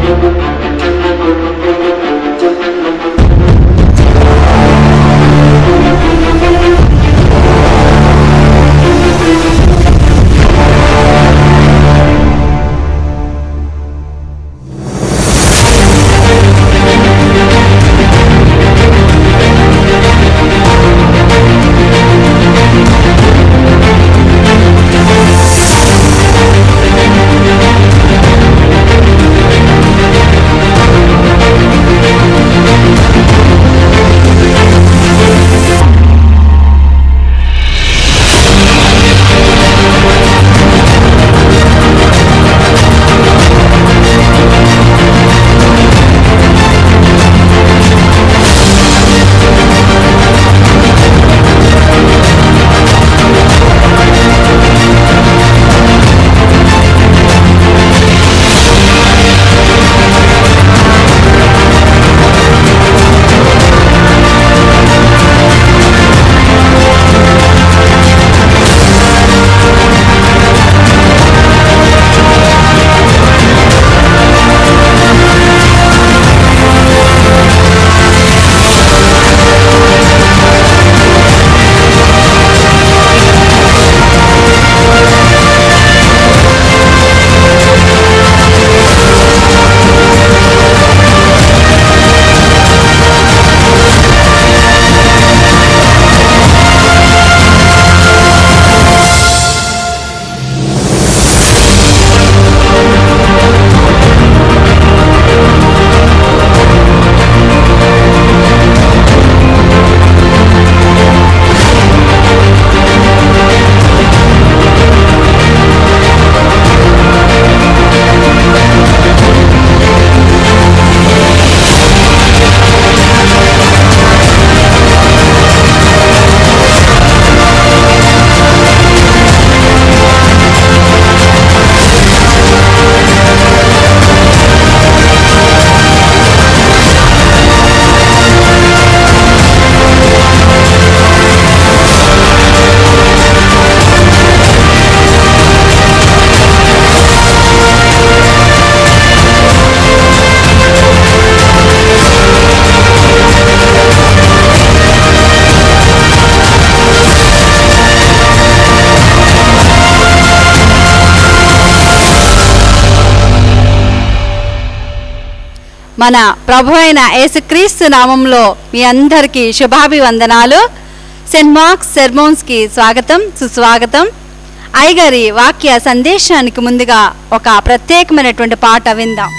మన ప్రభు అయిన యేసుక్రీస్తు నామంలో మీ అందరికీ శుభాభివందనాలు సెంట్ మార్క్స్ సెర్మోన్స్కి స్వాగతం సుస్వాగతం అయ్యగారి వాక్య సందేశానికి ముందుగా ఒక ప్రత్యేకమైనటువంటి పాట విందాం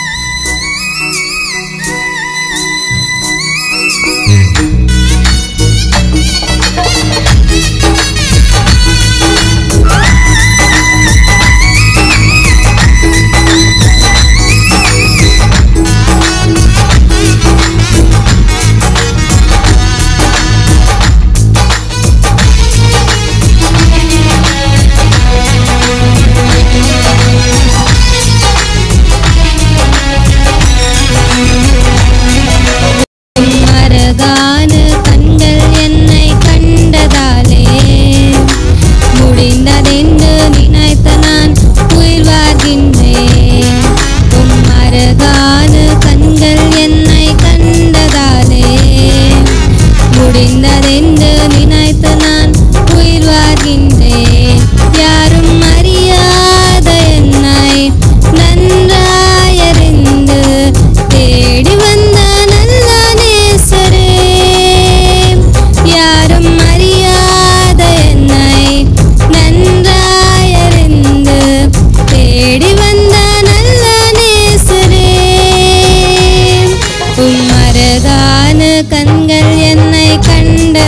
மரகான கண்கள் என்னை கண்டதாலே முடிந்ததென்று நினைத்த நான் உயிர் வாழ்கின்றேன் உம் மரகான கண்கள் என்னை கண்டதாலே முடிந்ததென்று நினைத்த நான் உயிர் வாழ்கின்றேன் யாரும் அறியாத என்னை நன்றாயறிந்து தேடி வந்த நல்ல நேசரே யாரும் அறியாத என்னை நன்றாயறிந்து தேடி வந்த நல்ல நேசரே உம்மரதான கண்கள் என்னை கண்டதாலே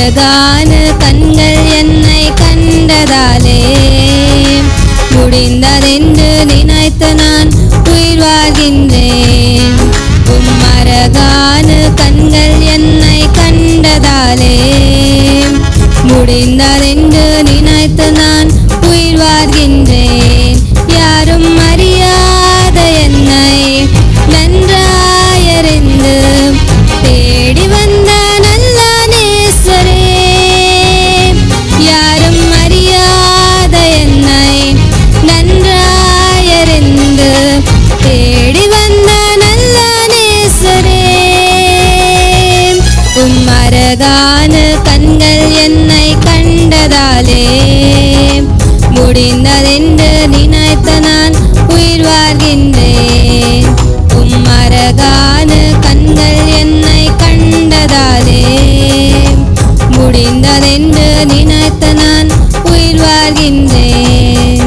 மரகான கண்கள் என்னை கண்டதாலே முடிந்ததென்று நினைத்து நான் உயிர் வாழ்கின்றேன் உம் மரகான கண்கள் என்னை கண்டதாலே முடிந்ததென்று நினைத்து நான் உயிர் வாழ்கின்றேன் யாரும் அறியாத என்னை நன்றாயறிந்து தேடி வந்த நல்ல நேசரே யாரும் அறியாத என்னை நன்றாயறிந்து தேடி வந்த நல்ல நேசரே உம்மரகான கண்கள் என்னை கண்டதாலே முடிந்ததென்று நினைத்த நான் உயிர் வாழ்கின்றேன் உம்மரகான கண்கள் என்னை கண்டதாலே முடிந்ததென்று நினைத்த நான் உயிர் வாழ்கின்றேன்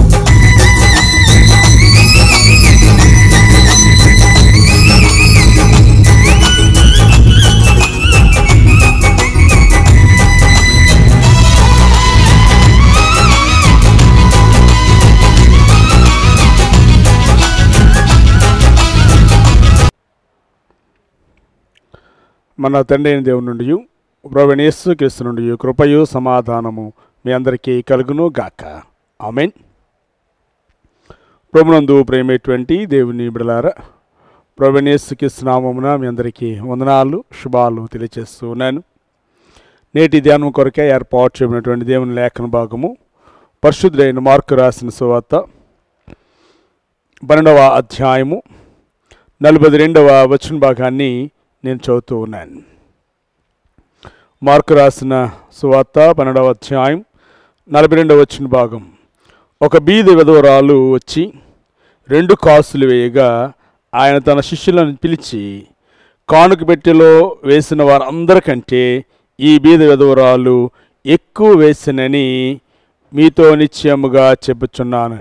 మన తండ్రి అయిన దేవుని నుండి ప్రవణేశ్వ క్రీస్తు నుండి కృపయు సమాధానము మీ అందరికీ కలుగును గాక ఆమెన్ ప్రభునందు ప్రేమేటువంటి దేవుని బిడలారా ప్రవణేశ్వ క్రీస్తు నామమున మీ అందరికీ వందనాలు శుభాలు తెలియజేస్తూ ఉన్నాను నేటి ధ్యానం కొరకే ఏర్పాటు చేయబడినటువంటి దేవుని లేఖన భాగము పరిశుద్ధుడైన మార్కు రాసిన సువార్త పన్నెండవ అధ్యాయము నలభై రెండవ వచన భాగాన్ని నేను చదువుతూ ఉన్నాను మార్కు రాసిన సువార్త పన్నెండవ అధ్యాయం నలభై రెండవ వచ్చిన భాగం ఒక బీద విధవరాలు వచ్చి రెండు కాసులు వేయగా ఆయన తన శిష్యులను పిలిచి కానుక పెట్టెలో వేసిన వారందరికంటే ఈ బీద విధవరాలు ఎక్కువ వేసినని మీతో నిశ్చయముగా చెప్పుచున్నాను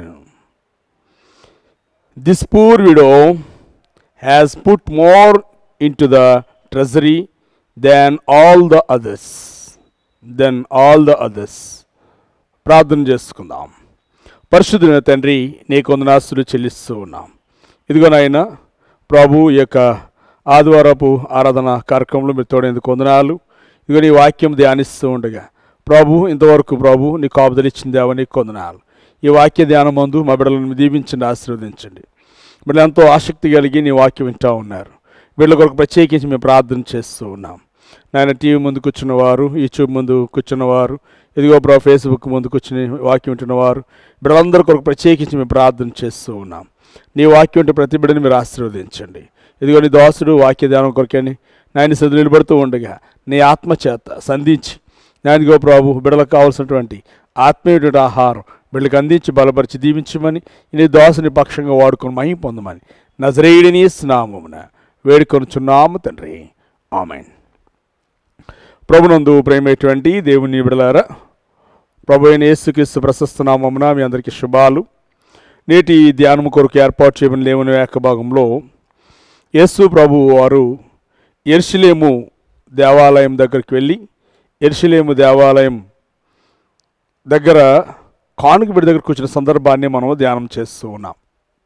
this poor widow has put more into the treasury than all the others than all the others ప్రార్థన చేసుకుందాం పరిశుద్ధుని తండ్రి నీ కొందనాస్తులు చెల్లిస్తూ ఉన్నాం ఇదిగో నాయన ప్రభు ఈ యొక్క ఆదివారపు ఆరాధన కార్యక్రమంలో మీరు తోడేందుకు వందనాలు ఇదిగో నీ వాక్యం ధ్యానిస్తూ ఉండగా ప్రభు ఇంతవరకు ప్రభు నీ కాపుదలు ఇచ్చిందేవో నీకు కొందనాలు ఈ వాక్య ధ్యానం మందు మా బిడ్డలను దీవించండి ఆశీర్వదించండి వీళ్ళు ఎంతో ఆసక్తి కలిగి నీ వాక్యం వింటూ ఉన్నారు వీళ్ళ కొరకు ప్రత్యేకించి మేము ప్రార్థన చేస్తూ ఉన్నాం నాయన టీవీ ముందు కూర్చున్నవారు యూట్యూబ్ ముందు కూర్చున్నవారు ఇదిగో బ్రో ఫేస్బుక్ ముందు కూర్చుని వాక్యం వింటున్నవారు వీళ్ళందరి కొరకు ప్రత్యేకించి మేము ప్రార్థన చేస్తూ ఉన్నాం నీ వాక్యం ఉంటే ప్రతి బిడ్డని మీరు ఆశీర్వదించండి ఇదిగో నీ దోసుడు వాక్య ధ్యానం కొరకని నాయన సదులు నిలబడుతూ ఉండగా నీ ఆత్మ చేత సంధించి నాయనగో ప్రభు బిడ్డలకు కావాల్సినటువంటి ఆత్మీయుడు ఆహారం వీళ్ళకి అందించి బలపరిచి దీవించమని నీ దోసని పక్షంగా వాడుకొని మహిం పొందమని నజరేయుడిని స్నామమున వేడుకొనుచున్నాము తండ్రి ఆమెన్ ప్రభునందు ప్రేమేటువంటి దేవుని బిడలారా ప్రభు అయిన యేసుక్రీస్తు ప్రశస్త నామమున మీ అందరికీ శుభాలు నేటి ఈ ధ్యానము కొరకు ఏర్పాటు చేయబడిన లేవని ఏక భాగంలో యేసు ప్రభు వారు ఎర్షిలేము దేవాలయం దగ్గరికి వెళ్ళి ఎర్షిలేము దేవాలయం దగ్గర కానుక బిడ్డ దగ్గర కూర్చున్న సందర్భాన్ని మనం ధ్యానం చేస్తూ ఉన్నాం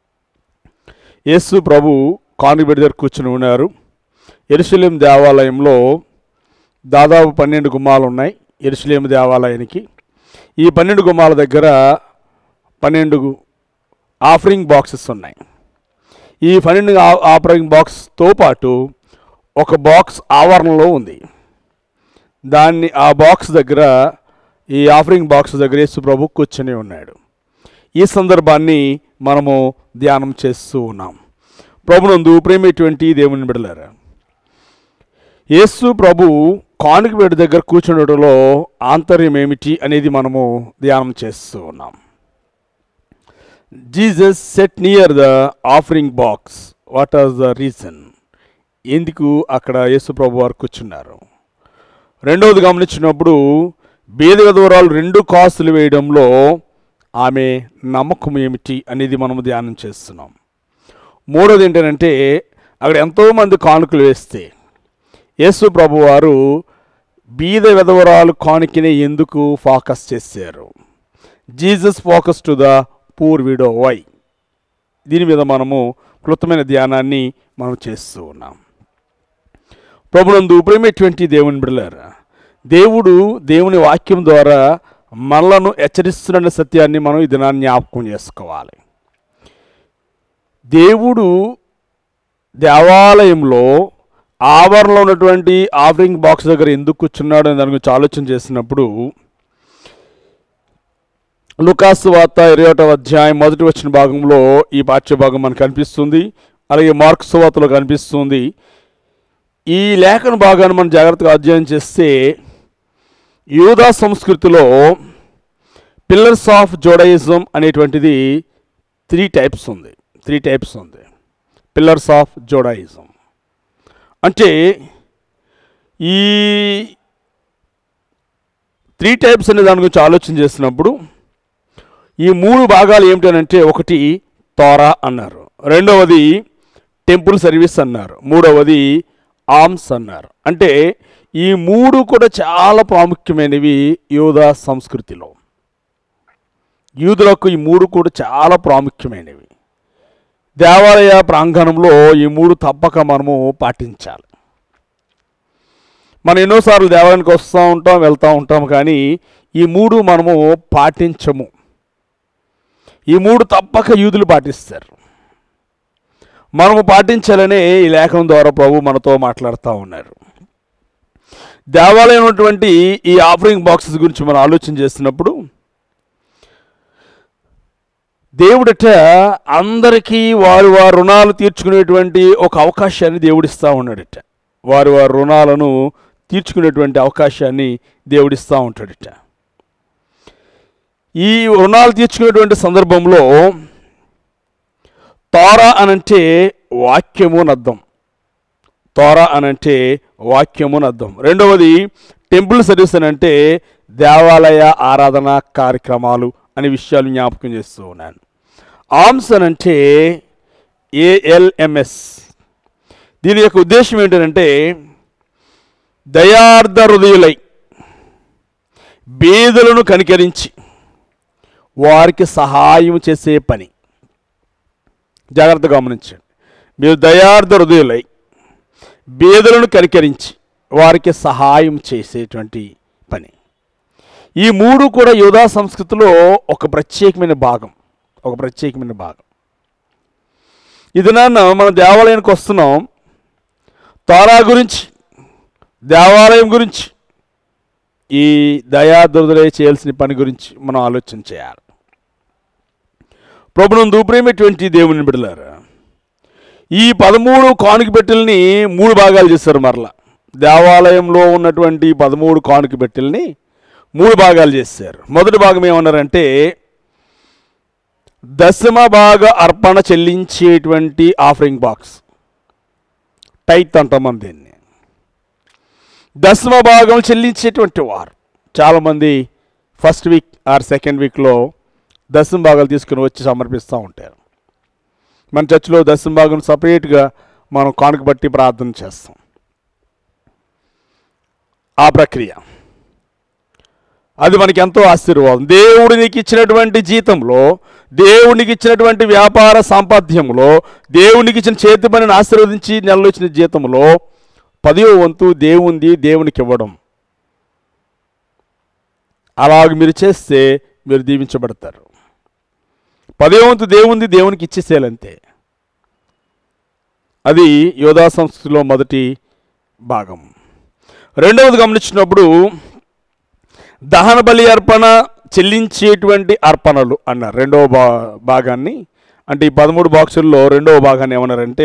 యేసు ప్రభు కానుక బిడ్డ దగ్గర కూర్చుని ఉన్నారు ఎరుసలేం దేవాలయంలో దాదాపు పన్నెండు గుమ్మాలు ఉన్నాయి ఎరుసలేం దేవాలయానికి ఈ పన్నెండు గుమ్మాల దగ్గర పన్నెండు ఆఫరింగ్ బాక్సెస్ ఉన్నాయి ఈ పన్నెండు ఆ- ఆఫరింగ్ బాక్స్తో పాటు ఒక బాక్స్ ఆవరణలో ఉంది దాన్ని ఆ బాక్స్ దగ్గర ఈ ఆఫరింగ్ బాక్స్ దగ్గర యేసు ప్రభు కూర్చొని ఉన్నాడు ఈ సందర్భాన్ని మనము ధ్యానం చేస్తూ ఉన్నాం ప్రభునందు ప్రేమేటువంటి దేవుని బిడలారా యేసు ప్రభు కానుక వేడి దగ్గర కూర్చుండటంలో ఆంతర్యం ఏమిటి అనేది మనము ధ్యానం చేస్తూ ఉన్నాం Jesus set near the offering box what are the reason ఎందుకు అక్కడ యేసు ప్రభు వారు కూర్చున్నారు రెండవది గమనించినప్పుడు బీద విధవరాలు రెండు కాసులు వేయడంలో ఆమె నమ్మకం ఏమిటి అనేది మనము ధ్యానం చేస్తున్నాం మూడోది ఏంటంటే అక్కడ ఎంతోమంది కానుకలు వేస్తే యేసు ప్రభు వారు బీద విధవరాలు కానుకనే ఎందుకు ఫోకస్ చేశారు Jesus focus to the poor widow why దీని మీద మనము కృతమైన ధ్యానాన్ని మనం చేస్తూ ఉన్నాం ప్రభునందు ప్రేమటువంటి దేవుని బిడలారా దేవుడు దేవుని వాక్యం ద్వారా మనలను హెచ్చరిస్తున్న సత్యాన్ని మనం ఈ దినాన్ని జ్ఞాపకం చేసుకోవాలి దేవుడు దేవాలయంలో ఆవరణలో ఉన్నటువంటి ఆఫరింగ్ బాక్స్ దగ్గర ఎందుకు కూర్చున్నాడు అని దాని గురించి ఆలోచన చేసినప్పుడు లుకాసు వార్త ఇరవై ఒకటవ అధ్యాయం మొదటి వచ్చిన భాగంలో ఈ పాఠ్య భాగం మనకు కనిపిస్తుంది అలాగే మార్క్స్ వార్తలో కనిపిస్తుంది ఈ లేఖన భాగాన్ని మనం జాగ్రత్తగా అధ్యయనం చేస్తే యూదా సంస్కృతిలో పిల్లర్స్ ఆఫ్ జోడయిజం అనేటువంటిది త్రీ టైప్స్ ఉంది త్రీ టైప్స్ ఉంది పిల్లర్స్ ఆఫ్ జోడాయిజం అంటే ఈ త్రీ టైప్స్ అనే దాని గురించి ఆలోచన చేసినప్పుడు ఈ మూడు భాగాలు ఏమిటనంటే ఒకటి తోరా అన్నారు రెండవది టెంపుల్ సర్వీస్ అన్నారు మూడవది ఆర్మ్స్ అన్నారు అంటే ఈ మూడు కూడా చాలా ప్రాముఖ్యమైనవి యూదా సంస్కృతిలో యూదులకు ఈ మూడు కూడా చాలా ప్రాముఖ్యమైనవి దేవాలయ ప్రాంగణంలో ఈ మూడు తప్పక మనము పాటించాలి మనం ఎన్నోసార్లు దేవాలయానికి వస్తూ ఉంటాం వెళ్తూ ఉంటాం కానీ ఈ మూడు మనము పాటించము ఈ మూడు తప్పక యూదులు పాటిస్తారు మనము పాటించాలనే ఈ లేఖనం ద్వారా ప్రభు మనతో మాట్లాడుతూ ఉన్నారు దేవాలయం ఉన్నటువంటి ఈ ఆఫరింగ్ బాక్సెస్ గురించి మనం ఆలోచన చేస్తున్నప్పుడు దేవుడట అందరికీ వారి వారి రుణాలు తీర్చుకునేటువంటి ఒక అవకాశాన్ని దేవుడిస్తూ ఉన్నాడట వారి వారి రుణాలను తీర్చుకునేటువంటి అవకాశాన్ని దేవుడిస్తూ ఉంటాడట ఈ రుణాలు తీర్చుకునేటువంటి సందర్భంలో తోరా అనంటే వాక్యము నద్దం తోరా అనంటే వాక్యము నద్దం రెండవది టెంపుల్ సర్వీస్ అని అంటే దేవాలయ ఆరాధన కార్యక్రమాలు అనే విషయాలు జ్ఞాపకం చేస్తూ ఉన్నాను ఆమ్స్ అని అంటే ఏఎల్ఎంఎస్ దీని యొక్క ఉద్దేశం ఏంటంటే దయార్థ హృదయులై బీదలను కనికరించి వారికి సహాయం చేసే పని జాగ్రత్తగా గమనించండి మీరు దయార్థ హృదయులై బీదలను కనికరించి వారికి సహాయం చేసేటువంటి పని ఈ మూడు కూడా యోధా సంస్కృతిలో ఒక ప్రత్యేకమైన భాగం ఒక ప్రత్యేకమైన భాగం ఇది నాన్న మనం దేవాలయానికి వస్తున్నాం తారా గురించి దేవాలయం గురించి ఈ దయాదురుదలే చేయాల్సిన పని గురించి మనం ఆలోచన చేయాలి ప్రభునందు ప్రేమటువంటి దేవుని బిడలారా ఈ పదమూడు కానుక పెట్టెల్ని మూడు భాగాలు చేశారు మరలా దేవాలయంలో ఉన్నటువంటి పదమూడు కానుక పెట్టెల్ని మూడు భాగాలు చేశారు మొదటి భాగం ఏమన్నారంటే దశమ భాగ అర్పణ చెల్లించేటువంటి ఆఫరింగ్ బాక్స్ టైత్ అంటాం మనం దీన్ని దశమ భాగం చెల్లించేటువంటి వారు చాలామంది ఫస్ట్ వీక్ ఆర్ సెకండ్ వీక్లో దశమ భాగాలు తీసుకుని వచ్చి సమర్పిస్తూ ఉంటారు మన చర్చిలో దశమ భాగం సపరేట్గా మనం కానుక బట్టి ప్రార్థన చేస్తాం ఆ ప్రక్రియ అది మనకి ఎంతో ఆశీర్వాదం దేవుడు నీకు ఇచ్చినటువంటి జీతంలో దేవునికి ఇచ్చినటువంటి వ్యాపార సాంపాద్యంలో దేవునికి ఇచ్చిన చేతి పనిని ఆశీర్వదించి నెలలో ఇచ్చిన జీతంలో పదో వంతు దేవుంది దేవునికి ఇవ్వడం అలాగ మీరు చేస్తే మీరు దీవించబడతారు పదో వంతు దేవుంది దేవునికి ఇచ్చేసేయాలంతే అది యోధా సంస్కృతిలో మొదటి భాగం రెండవది గమనించినప్పుడు దహన బలి అర్పణ చెల్లించేటువంటి అర్పణలు అన్నారు రెండవ భా భాగాన్ని అంటే ఈ పదమూడు బాక్సుల్లో రెండవ భాగాన్ని ఏమన్నారంటే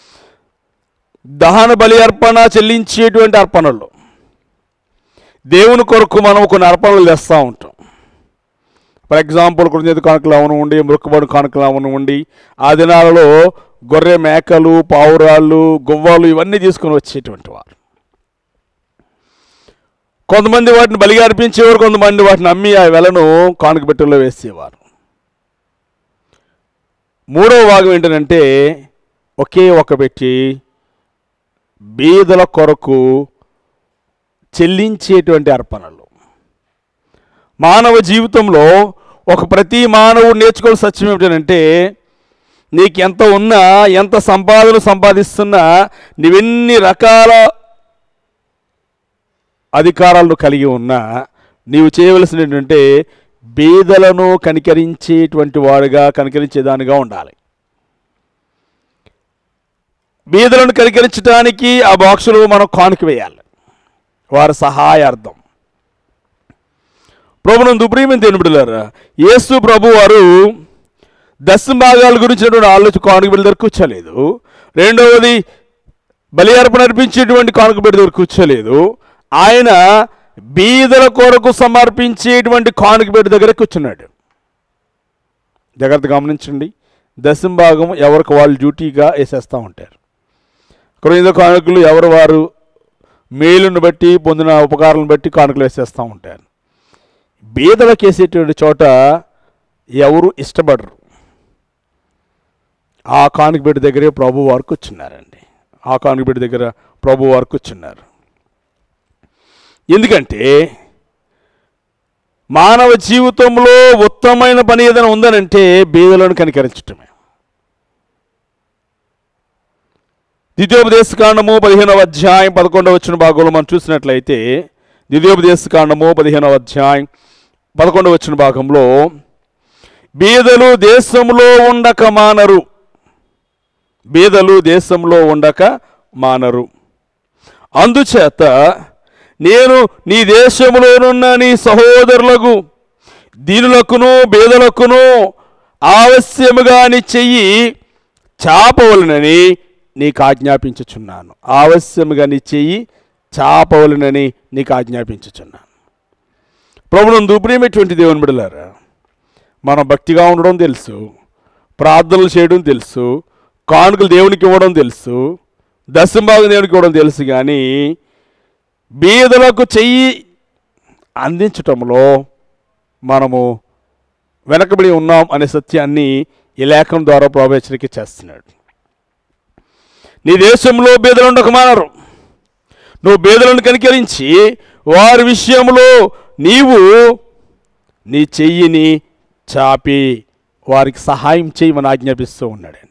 దహన బలి అర్పణ చెల్లించేటువంటి అర్పణలు దేవుని కొరకు మనం కొన్ని అర్పణలు తెస్తూ ఉంటాం ఫర్ ఎగ్జాంపుల్ కృతజ్ఞత కానుకలు అవనివ్వండి మృక్కుబడి కానుకలు అవనివ్వండి ఆ దినాలలో గొర్రె మేకలు పావురాళ్ళు గువ్వాలు ఇవన్నీ తీసుకొని వచ్చేటువంటి వారు కొంతమంది వాటిని బలిగా అర్పించేవారు కొంతమంది వాటిని అమ్మి ఆ వెలను కానుక పెట్టెల్లో వేసేవారు మూడవ భాగం ఏంటంటే ఒకే ఒక పెట్టి బీదల కొరకు చెల్లించేటువంటి అర్పణలు మానవ జీవితంలో ఒక ప్రతి మానవుడు నేర్చుకోవాల్సిన సత్యం ఏమిటంటే నీకు ఎంత ఉన్నా ఎంత సంపాదన సంపాదిస్తున్నా నువ్వెన్ని రకాల అధికారాలను కలిగి ఉన్నా నీవు చేయవలసిన ఏంటంటే బీదలను కనికరించేటువంటి వాడుగా కనికరించేదానిగా ఉండాలి బీదలను కనికరించడానికి ఆ బాక్సులు మనం కానుక వేయాలి వారి సహాయార్థం ప్రభుత్వం దుప్రీమైన దేవుడులారా యేసు ప్రభు వారు దశమ భాగాల గురించినటువంటి ఆలోచన కానుక బిడ్డ దగ్గర కూర్చోలేదు రెండవది బలి అర్పణ అర్పించేటువంటి కానుక బిడ్డ దగ్గర కూర్చోలేదు ఆయన బీదల కొరకు సమర్పించేటువంటి కానుక బిడ్డ దగ్గర కూర్చున్నాడు జాగ్రత్త గమనించండి దశమ భాగం ఎవరికి వాళ్ళు డ్యూటీగా వేసేస్తూ ఉంటారు క్రొయ్య కానుకలు ఎవరు వారు మేలును బట్టి పొందిన ఉపకారాలను బట్టి కానుకలు వేసేస్తూ ఉంటారు బీదలకు వేసేటువంటి చోట ఎవరు ఇష్టపడరు ఆ కానుక బిడ్డ దగ్గరే ప్రభు వారు కూర్చున్నారండి ఆ కానుక బిడ్డ దగ్గర ప్రభు వారు కూర్చున్నారు ఎందుకంటే మానవ జీవితంలో ఉత్తమమైన పని ఏదైనా ఉందనంటే బీదలను కనికరించటమే ద్వితీయోపదేశ కాండము పదిహేనవ అధ్యాయం పదకొండవ వచ్చిన భాగంలో మనం చూసినట్లయితే ద్వితీయోపదేశ కాండము పదిహేనవ అధ్యాయం పదకొండవ వచ్చిన భాగంలో బీదలు దేశంలో ఉండక మానరు బీదలు దేశంలో ఉండక మానరు అందుచేత నేను నీ దేశంలోనున్న నీ సహోదరులకు దీనులకును బీదలకును ఆవశ్యముగా నీ చెయ్యి చాపవలనని నీకు ఆజ్ఞాపించుచున్నాను ఆవశ్యముగా నీ చెయ్యి చాపవలనని నీకు ఆజ్ఞాపించుచున్నాను ప్రభునందు ప్రియమైనటువంటి దేవుని బిడలారా మనం భక్తిగా ఉండడం తెలుసు ప్రార్థనలు చేయడం తెలుసు కానుకలు దేవునికి ఇవ్వడం తెలుసు దశంభాగం దేవునికి ఇవ్వడం తెలుసు కానీ బీదలకు చెయ్యి అందించటంలో మనము వెనకబడి ఉన్నాం అనే సత్యాన్ని ఈ లేఖనం ద్వారా ప్రభు హెచ్చరిక చేస్తున్నాడు నీ దేశంలో బీదలు ఉండక మానరు నువ్వు బీదలను కనికరించి వారి విషయంలో నీవు నీ చెయ్యిని చాపి వారికి సహాయం చేయమని ఆజ్ఞాపిస్తూ ఉన్నాడండి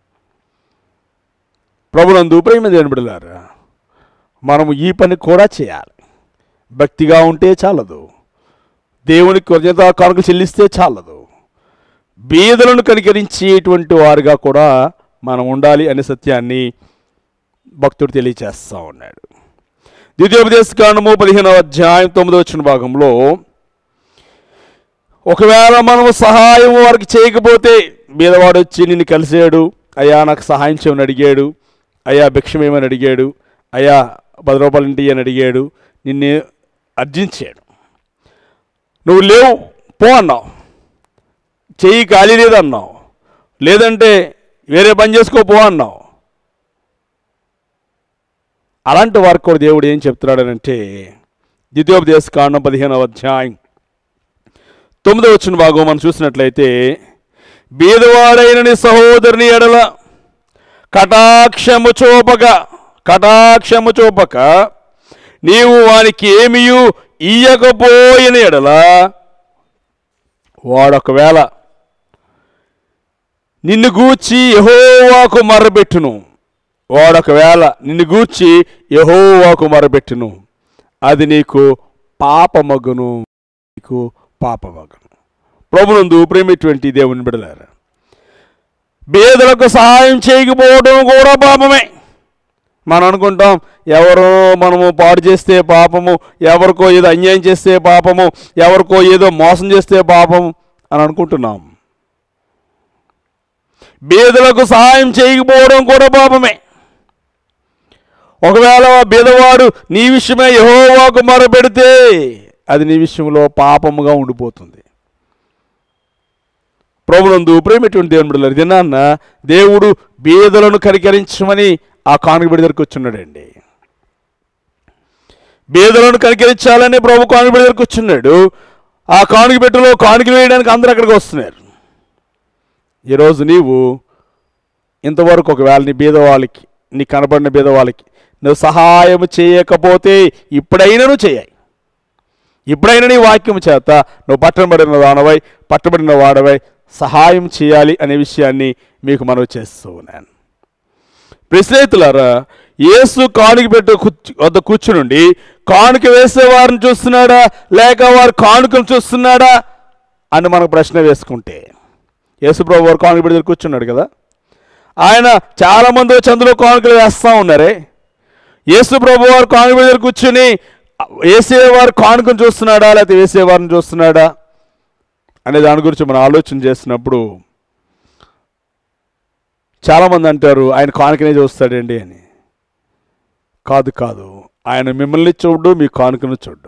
ప్రభునందు ప్రేమ దేని బిడలారా మనము ఈ పని కూడా చేయాలి భక్తిగా ఉంటే చాలదు దేవునికి కృతజ్ఞత కానుకలు చెల్లిస్తే చాలదు బీదలను కనికరించేటువంటి వారుగా కూడా మనం ఉండాలి అనే సత్యాన్ని భక్తుడు తెలియచేస్తూ ఉన్నాడు ద్వితీయోపదేశ కాండము పదిహేనవ అధ్యాయం తొమ్మిదో వచ్చిన భాగంలో ఒకవేళ మనము సహాయం వారికి చేయకపోతే బీదవాడు వచ్చి నిన్ను కలిసాడు అయ్యా నాకు సహాయం చేయమని అడిగాడు అయ్యా భిక్షమేమని అడిగాడు అయ్యా పది రూపాయలు ఇంటి అని అడిగాడు నిన్ను అర్జించాడు నువ్వు లేవు పో అన్నావు చెయ్యి ఖాళీ లేదన్నావు లేదంటే వేరే పని చేసుకో పో అన్నావు అలాంటి వారికి కూడా దేవుడు ఏం చెప్తున్నాడనంటే ద్వితీయోపదేశ కాండం పదిహేనవ అధ్యాయం తొమ్మిదో వచ్చిన భాగం మనం చూసినట్లయితే బీదవాడైన నీ సహోదరుని ఎడల కటాక్షము చూపక కటాక్షము చూపక నీవు వానికి ఏమియు ఇయ్యకపోయిన ఎడల వాడొకవేళ నిన్ను గూర్చి యహోవాకు మర్రబెట్టును వాడొకవేళ నిన్ను గూర్చి యహోవాకు మరబెట్టును అది నీకు పాపమగును నీకు పాపమగును ప్రభునందు ప్రేమటువంటి దేవుని బిడలారా బేదలకు సహాయం చేయకపోవడం కూడా పాపమే మనం అనుకుంటాం ఎవరో మనము పాడు చేస్తే పాపము ఎవరికో ఏదో అన్యాయం చేస్తే పాపము ఎవరికో ఏదో మోసం చేస్తే పాపం అని అనుకుంటున్నాం బీదలకు సహాయం చేయకపోవడం కూడా పాపమే ఒకవేళ ఆ బీదవాడు నీ విషయమే యహోవాకు మొరపెడితే అది నీ విషయంలో పాపముగా ఉండిపోతుంది ప్రభునందు ప్రేమటువంటి దేవుని బిడ్డలారు దినాన్న దేవుడు బీదలను కనికరించమని ఆ కానుక బిడ్డ దగ్గరికి వచ్చున్నాడండి బీదలను కనికరించాలని ప్రభు కానుక బిడ్డ దగ్గరికి వచ్చున్నాడు ఆ కానుక బిడ్డలో కానుక వేయడానికి అందరూ అక్కడికి వస్తున్నారు ఈరోజు నీవు ఇంతవరకు ఒకవేళ నీ బీదవాళ్ళకి నీ కనబడిన బీదవాళ్ళకి నువ్వు సహాయం చేయకపోతే ఇప్పుడైనను చేయాయి ఇప్పుడైనా నీ వాక్యం చేత నువ్వు పట్టబడిన వాడవై పట్టబడిన వాడవై సహాయం చేయాలి అనే విషయాన్ని మీకు మనవి చేస్తూ ఉన్నాను ప్రిస్నేహితులారా యేసు కానుక పెట్టే కూర్చు వద్ద కూర్చునుండి కానుక వేసే వారిని చూస్తున్నాడా లేక వారు కానుకను చూస్తున్నాడా అని మనకు ప్రశ్న వేసుకుంటే యేసు ప్రభు వారు కానుక పెట్టి కూర్చున్నాడు కదా ఆయన చాలామంది వచ్చి అందులో కానుకలు వేస్తూ ఉన్నారే యేసు ప్రభు వారు కానుక దగ్గర కూర్చుని వేసేవారు కానుకను చూస్తున్నాడా లేకపోతే వేసేవారిని చూస్తున్నాడా అనే దాని గురించి మనం ఆలోచన చేసినప్పుడు చాలామంది అంటారు ఆయన కానుకనే చూస్తాడండి అని కాదు కాదు ఆయన మిమ్మల్ని చూడు మీ కానుకను చూడు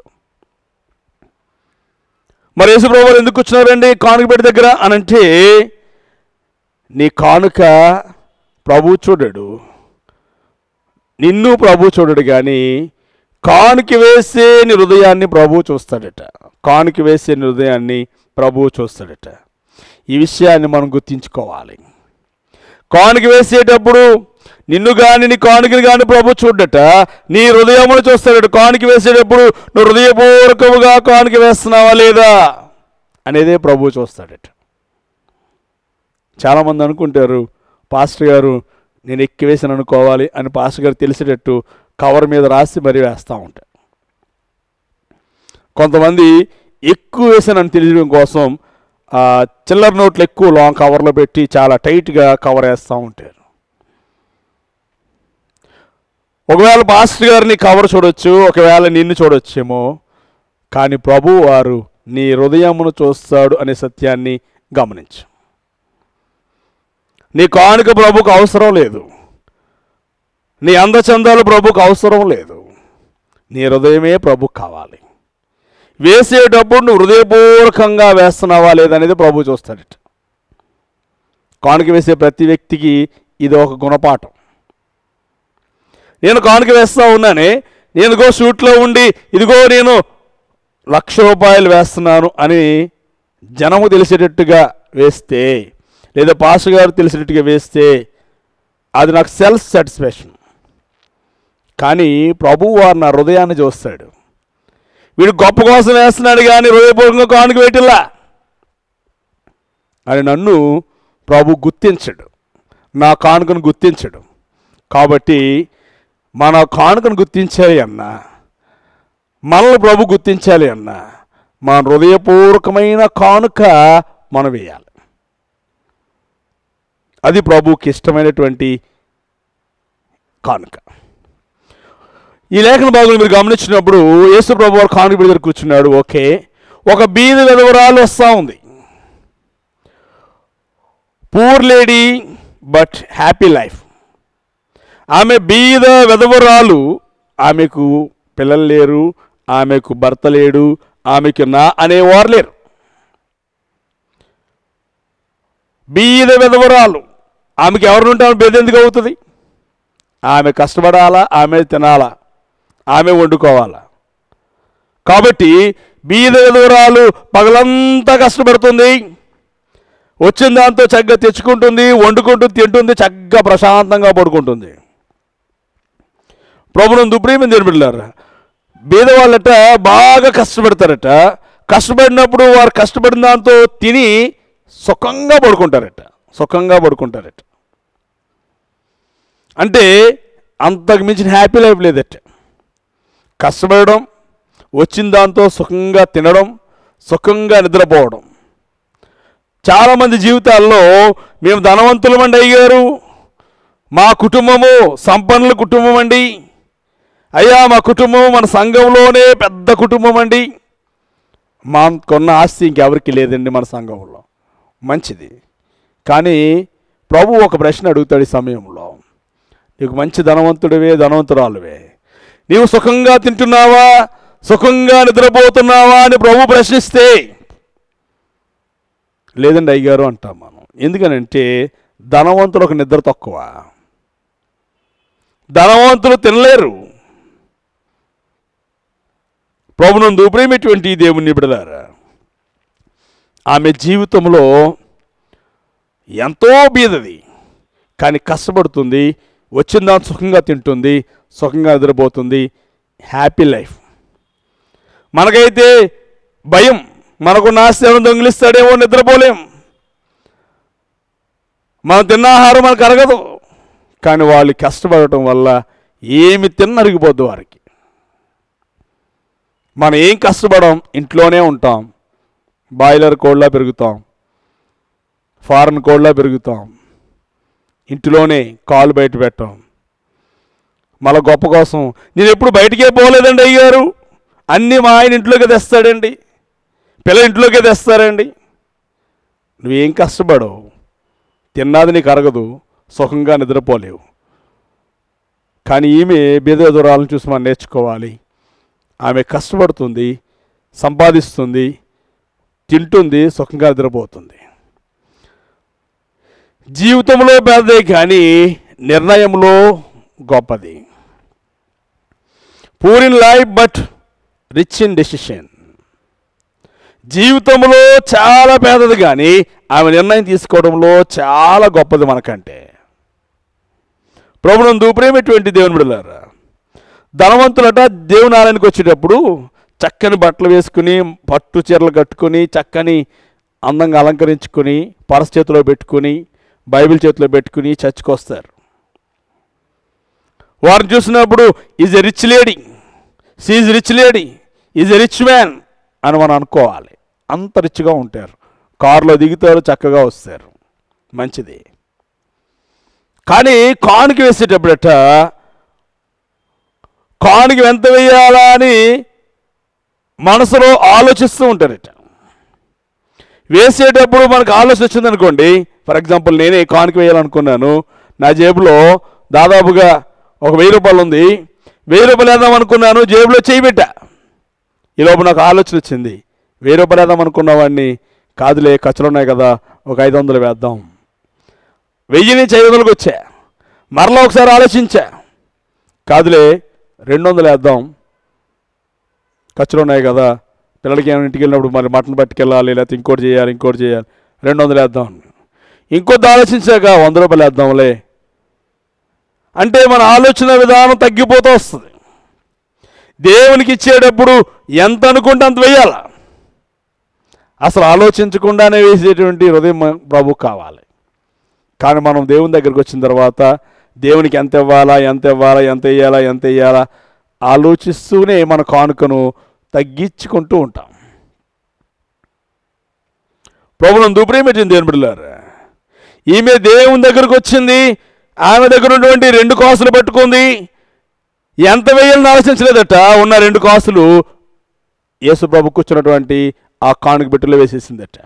మరి యేసు ప్రభు వారు ఎందుకు వచ్చినారండి కానుక పెట్టి దగ్గర అని అంటే నీ కానుక ప్రభు చూడడు నిన్ను ప్రభు చూడడు కానీ కానుక వేసే నీ హృదయాన్ని ప్రభు చూస్తాడట కానుక వేసే నీ హృదయాన్ని ప్రభు చూస్తాడట ఈ విషయాన్ని మనం గుర్తించుకోవాలి కానుక వేసేటప్పుడు నిన్ను కానీ నీ కానుకని కానీ ప్రభు చూడట నీ హృదయమును చూస్తాడట కానుక వేసేటప్పుడు నువ్వు హృదయపూర్వకముగా కానుక వేస్తున్నావా లేదా అనేదే ప్రభు చూస్తాడట చాలామంది అనుకుంటారు పాస్టర్ గారు నేను ఎక్కి వేసాను అనుకోవాలి అని పాస్టర్ గారు తెలిసేటట్టు కవర్ మీద రాసి మరీ వేస్తూ ఉంటారు కొంతమంది ఎక్కువ వేసానని తెలియడం కోసం ఆ, చిల్లర నోట్లు ఎక్కువ లాంగ్ కవర్లో పెట్టి చాలా టైట్గా కవర్ వేస్తూ ఉంటారు ఒకవేళ పాస్టర్ గారిని కవర్ చూడొచ్చు ఒకవేళ నిన్ను చూడొచ్చేమో కానీ ప్రభు వారు నీ హృదయమును చూస్తాడు అనే సత్యాన్ని గమనించు నీ కానుక ప్రభుకు అవసరం లేదు నీ అందచందాలు ప్రభుకు అవసరం లేదు నీ హృదయమే ప్రభుకు కావాలి వేసేటప్పుడు నువ్వు హృదయపూర్వకంగా వేస్తున్నావా లేదనేది ప్రభు చూస్తాడట కానుక వేసే ప్రతి వ్యక్తికి ఇది ఒక గుణపాఠం నేను కానుక వేస్తా ఉన్నానే నేను ఇదిగో షూట్లో ఉండి ఇదిగో నేను లక్ష రూపాయలు వేస్తున్నాను అని జనము తెలిసేటట్టుగా వేస్తే లేదా పాస్ గారు తెలిసేటట్టుగా వేస్తే అది నాకు సెల్ఫ్ సాటిస్ఫాక్షన్ కానీ ప్రభు వారు నా హృదయాన్ని చూస్తాడు వీడు గొప్ప కోసం వేస్తున్నాడు కానీ హృదయపూర్వకంగా కానుక వేటిల్లా అని నన్ను ప్రభు గుర్తించడు నా కానుకను గుర్తించడు కాబట్టి మన కానుకను గుర్తించాలి అన్నా మనల్ని ప్రభు గుర్తించాలి అన్నా మన హృదయపూర్వకమైన కానుక మనం వేయాలి అది ప్రభుకి ఇష్టమైనటువంటి కానుక ఈ లేఖన భాగంలో మీరు గమనించినప్పుడు యేసు ప్రభు వారు కానుక దగ్గర కూర్చున్నాడు ఓకే ఒక బీద విధవరాలు వస్తూ ఉంది poor lady but happy life ఆమె బీద విధవరాలు ఆమెకు పిల్లలు లేరు ఆమెకు భర్త లేడు ఆమెకు నా అనేవారు లేరు బీద విధవరాలు ఆమెకి ఎవరినుంటే ఆమె బెద ఎందుకు అవుతుంది ఆమె కష్టపడాలా ఆమె తినాలా ఆమె వండుకోవాలా కాబట్టి బీద విధవరాలు పగలంతా కష్టపడుతుంది వచ్చిన దాంతో చక్కగా తెచ్చుకుంటుంది వండుకుంటూ తింటుంది చక్కగా ప్రశాంతంగా పడుకుంటుంది ప్రభుత్వం ప్రేమ తినబిడ్డారా బీదవాళ్ళట బాగా కష్టపడతారట కష్టపడినప్పుడు వారు కష్టపడిన దాంతో తిని సుఖంగా పడుకుంటారట సుఖంగా పడుకుంటారట అంటే అంతకు మించిన హ్యాపీ లైఫ్ లేదట కష్టపడడం వచ్చిన దాంతో సుఖంగా తినడం సుఖంగా నిద్రపోవడం చాలామంది జీవితాల్లో మేము ధనవంతులమండి అయ్యారు మా కుటుంబము సంపన్నుల కుటుంబం అండి అయ్యా మా కుటుంబం మన సంఘంలోనే పెద్ద కుటుంబం అండి మా కొన్న ఆస్తి ఇంకెవరికి లేదండి మన సంఘంలో మంచిది కానీ ప్రభు ఒక ప్రశ్న అడుగుతాడు ఈ సమయంలో నీకు మంచి ధనవంతుడివే ధనవంతురాలువే నీవు సుఖంగా తింటున్నావా సుఖంగా నిద్రపోతున్నావా అని ప్రభు ప్రశ్నిస్తే లేదండి అయ్యారు అంటాం మనం ఎందుకనంటే ధనవంతులకు నిద్ర తక్కువ ధనవంతులు తినలేరు ప్రభునందు ప్రేమటువంటి దేవుని బిడదారా ఆమె జీవితంలో ఎంతో బీదది కానీ కష్టపడుతుంది వచ్చిన దాన్ని సుఖంగా తింటుంది సుఖంగా నిద్రపోతుంది హ్యాపీ లైఫ్ మనకైతే భయం మనకు నాస్తి దొంగిలిస్తాడేమో నిద్రపోలేం మనం తిన్న ఆహారం మనకు అరగదు కానీ వాళ్ళు కష్టపడటం వల్ల ఏమి తిన్న అరిగిపోద్దు వారికి మనం ఏం కష్టపడం ఇంట్లోనే ఉంటాం బాయిలర్ కోళ్ళ పెరుగుతాం ఫారెన్ కోళ్ళ పెరుగుతాం ఇంటిలోనే కాలు బయట పెట్టాం మళ్ళా గొప్ప కోసం నేను ఎప్పుడు బయటికే పోలేదండి అయ్యారు అన్నీ మా ఆయన ఇంట్లోకి తెస్తాడండి పిల్ల ఇంట్లోకే తెస్తారండి నువ్వేం కష్టపడవు తిన్నది నీకు అరగదు సుఖంగా నిద్రపోలేవు కానీ ఈమె బీద దూరాలను చూసి మనం నేర్చుకోవాలి ఆమె కష్టపడుతుంది సంపాదిస్తుంది తింటుంది సుఖంగా నిద్రపోతుంది జీవితంలో పెద్దదే కానీ నిర్ణయంలో గొప్పది poor in life but rich in decision జీవితంలో చాలా పేదది కానీ ఆమె నిర్ణయం తీసుకోవడంలో చాలా గొప్పది మనకంటే ప్రభునందు ప్రేమటువంటి దేవుని బిడలారా ధనవంతులట దేవుని ఆలయానికి వచ్చేటప్పుడు చక్కని బట్టలు వేసుకుని పట్టు చీరలు కట్టుకుని చక్కని అందంగా అలంకరించుకుని పరస్ చేతిలో పెట్టుకుని బైబిల్ చేతిలో పెట్టుకుని చర్చికి వస్తారు వారిని చూసినప్పుడు is a rich lady she's rich lady is a rich man అని మనం అనుకోవాలి అంత రిచ్గా ఉంటారు కారులో దిగుతారు చక్కగా వస్తారు మంచిది కానీ కానుక వేసేటప్పుడట కానుక ఎంత వేయాలా అని మనసులో ఆలోచిస్తూ ఉంటారట వేసేటప్పుడు మనకు ఆలోచన వచ్చింది అనుకోండి ఫర్ ఎగ్జాంపుల్ నేనే కానుక వేయాలనుకున్నాను నా జేబులో దాదాపుగా ఒక వెయ్యి రూపాయలు ఉంది వెయ్యి రూపాయలు వేద్దాం అనుకున్నాను జేబులో చేయి పెట్టా ఈ లోపు నాకు ఆలోచన వచ్చింది వెయ్యి రూపాయలు వేద్దాం అనుకున్న వాడిని కాదులే ఖర్చులు ఉన్నాయి కదా ఒక ఐదు వందలు వేద్దాం వెయ్యి నుంచి ఐదు వందలకు వచ్చా మరలా ఒకసారి ఆలోచించా కాదులే రెండు వందలు వేద్దాం ఖర్చులు ఉన్నాయి కదా పిల్లలకి ఏమైనా ఇంటికి వెళ్ళినప్పుడు మరి మటన్ పట్టుకెళ్ళాలి లేకపోతే ఇంకోటి చేయాలి ఇంకోటి చేయాలి రెండు వందలు వేద్దాం ఇంకొద్ది ఆలోచించాక వంద రూపాయలు వేద్దాంలే అంటే మన ఆలోచన విధానం తగ్గిపోతూ వస్తుంది దేవునికి ఇచ్చేటప్పుడు ఎంత అనుకుంటే అంత వేయాల అసలు ఆలోచించకుండానే వేసేటువంటి హృదయం మన ప్రభు కావాలి కానీ మనం దేవుని దగ్గరికి వచ్చిన తర్వాత దేవునికి ఎంత ఇవ్వాలా ఎంత ఇవ్వాలా ఎంత వేయాలా ఎంత వేయాలా ఆలోచిస్తూనే మన కానుకను తగ్గించుకుంటూ ఉంటాం ప్రభుత్వం దుప్రేమిటింది దేవుని బిడ్డలారా ఈమె దేవుని దగ్గరకు వచ్చింది ఆమె దగ్గర ఉన్నటువంటి రెండు కాసులు పట్టుకుంది ఎంత వేయాలని ఆలోచించలేదట ఉన్న రెండు కాసులు యేసు ప్రభు కూర్చున్నటువంటి ఆ కానుక బిట్టలో వేసేసిందట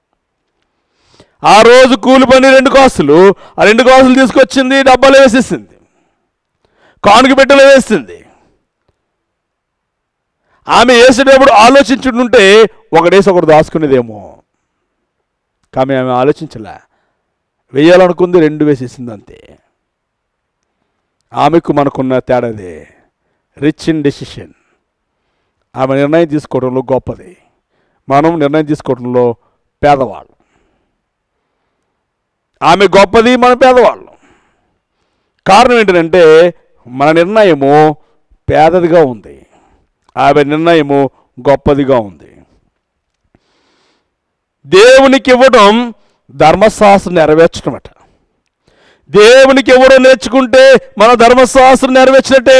ఆ రోజు కూలి పని రెండు కాసులు ఆ రెండు కాసులు తీసుకొచ్చింది డబ్బాలో వేసేసింది కానుక బిట్టలో వేసింది ఆమె వేసేటప్పుడు ఆలోచించుంటే ఒకడేసి ఒకడు దాచుకునేదేమో కానీ ఆమె ఆలోచించలే వేయాలనుకుంది రెండు వేసేసింది అంతే ఆమెకు మనకున్న తేడాదే రిచ్ ఇన్ డెసిషన్ ఆమె నిర్ణయం తీసుకోవడంలో గొప్పది మనం నిర్ణయం తీసుకోవడంలో పేదవాళ్ళు ఆమె గొప్పది మన పేదవాళ్ళు కారణం ఏంటంటే మన నిర్ణయము పేదదిగా ఉంది ఆమె నిర్ణయము గొప్పదిగా ఉంది దేవునికి ఇవ్వడం ధర్మశాస్త్రం నెరవేర్చడమట దేవునికి ఇవ్వడం నేర్చుకుంటే మన ధర్మశాస్త్రం నెరవేర్చినట్టే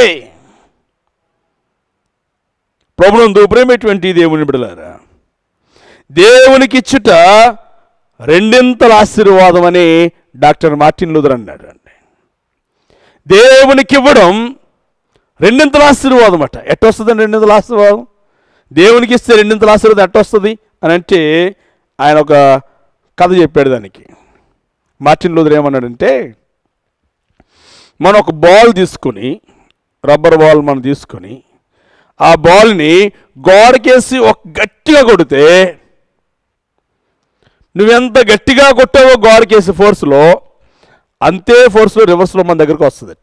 ప్రభునందు ప్రేమటువంటి దేవుని బిడలారా దేవునికి ఇచ్చుట రెండింతల ఆశీర్వాదం అని డాక్టర్ మార్టిన్ లూథర్ అన్నాడు అండి దేవునికి ఇవ్వడం రెండింతల ఆశీర్వాదం అట ఎట్టొస్తుందండి రెండింతల ఆశీర్వాదం దేవునికి ఇస్తే రెండింతల ఆశీర్వాదం ఎట్టొస్తుంది అని అంటే ఆయన ఒక కథ చెప్పాడు దానికి మార్టిన్ లూథర్ ఏమన్నాడంటే మనం ఒక బాల్ తీసుకుని రబ్బర్ బాల్ మనం తీసుకొని ఆ బాల్ని గోడకేసి ఒక గట్టిగా కొడితే నువ్వెంత గట్టిగా కొట్టావో గోడకేసి ఫోర్స్లో అంతే ఫోర్స్లో రివర్స్లో మన దగ్గరకు వస్తుంది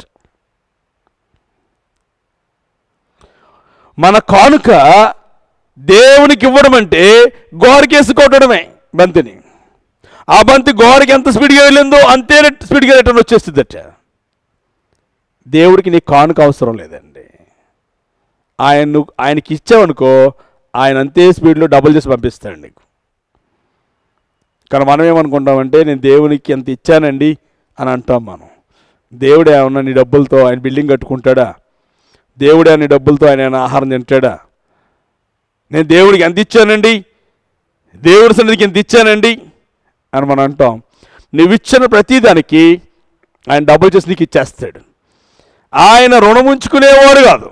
మన కానుక దేవునికి ఇవ్వడం అంటే గోడకేసి కొట్టడమే బంతిని ఆ బంతి గోడకి ఎంత స్పీడ్గా వెళ్ళిందో అంతే రెట్- స్పీడ్గా రిటర్న్ వచ్చేస్తుందట దేవుడికి నీ కానుక అవసరం లేదండి ఆయన నువ్వు ఆయనకి ఇచ్చావనుకో ఆయన అంతే స్పీడ్లో డబుల్ చేసి పంపిస్తాడు నీకు కానీ మనం ఏమనుకుంటామంటే నేను దేవునికి ఎంత ఇచ్చానండి అని అంటాం మనం దేవుడు ఏమన్నా నీ డబ్బులతో ఆయన బిల్డింగ్ కట్టుకుంటాడా దేవుడే నీ డబ్బులతో ఆయన ఏమైనా ఆహారం తింటాడా నేను దేవుడికి ఎంత ఇచ్చానండి దేవుడి సన్నిధికి ఎంత ఇచ్చానండి అని మనం అంటాం నువ్వు ఇచ్చిన ప్రతిదానికి ఆయన డబ్బులు చేసి నీకు ఇచ్చేస్తాడు ఆయన రుణం ఉంచుకునేవాడు కాదు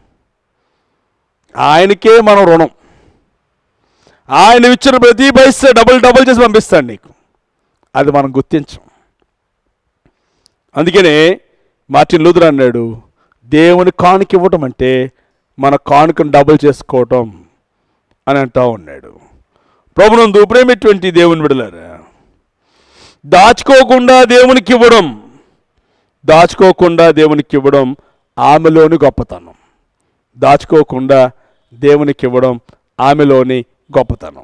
ఆయనకే మనం రుణం ఆయన ఇచ్చిన ప్రతి పైసా డబుల్ డబుల్ చేసి పంపిస్తాడు నీకు అది మనం గుర్తించం అందుకనే మార్టిన్ లూథర్ అన్నాడు దేవుని కానుక ఇవ్వటం అంటే మన కానుకను డబుల్ చేసుకోవటం అని అంటా ఉన్నాడు ప్రభునందు ప్రేమటువంటి దేవుని విడలారా దాచుకోకుండా దేవునికి ఇవ్వడం దాచుకోకుండా దేవునికి ఇవ్వడం ఆమెలోని గొప్పతనం దాచుకోకుండా దేవునికి ఇవ్వడం ఆమెలోని గొప్పతనం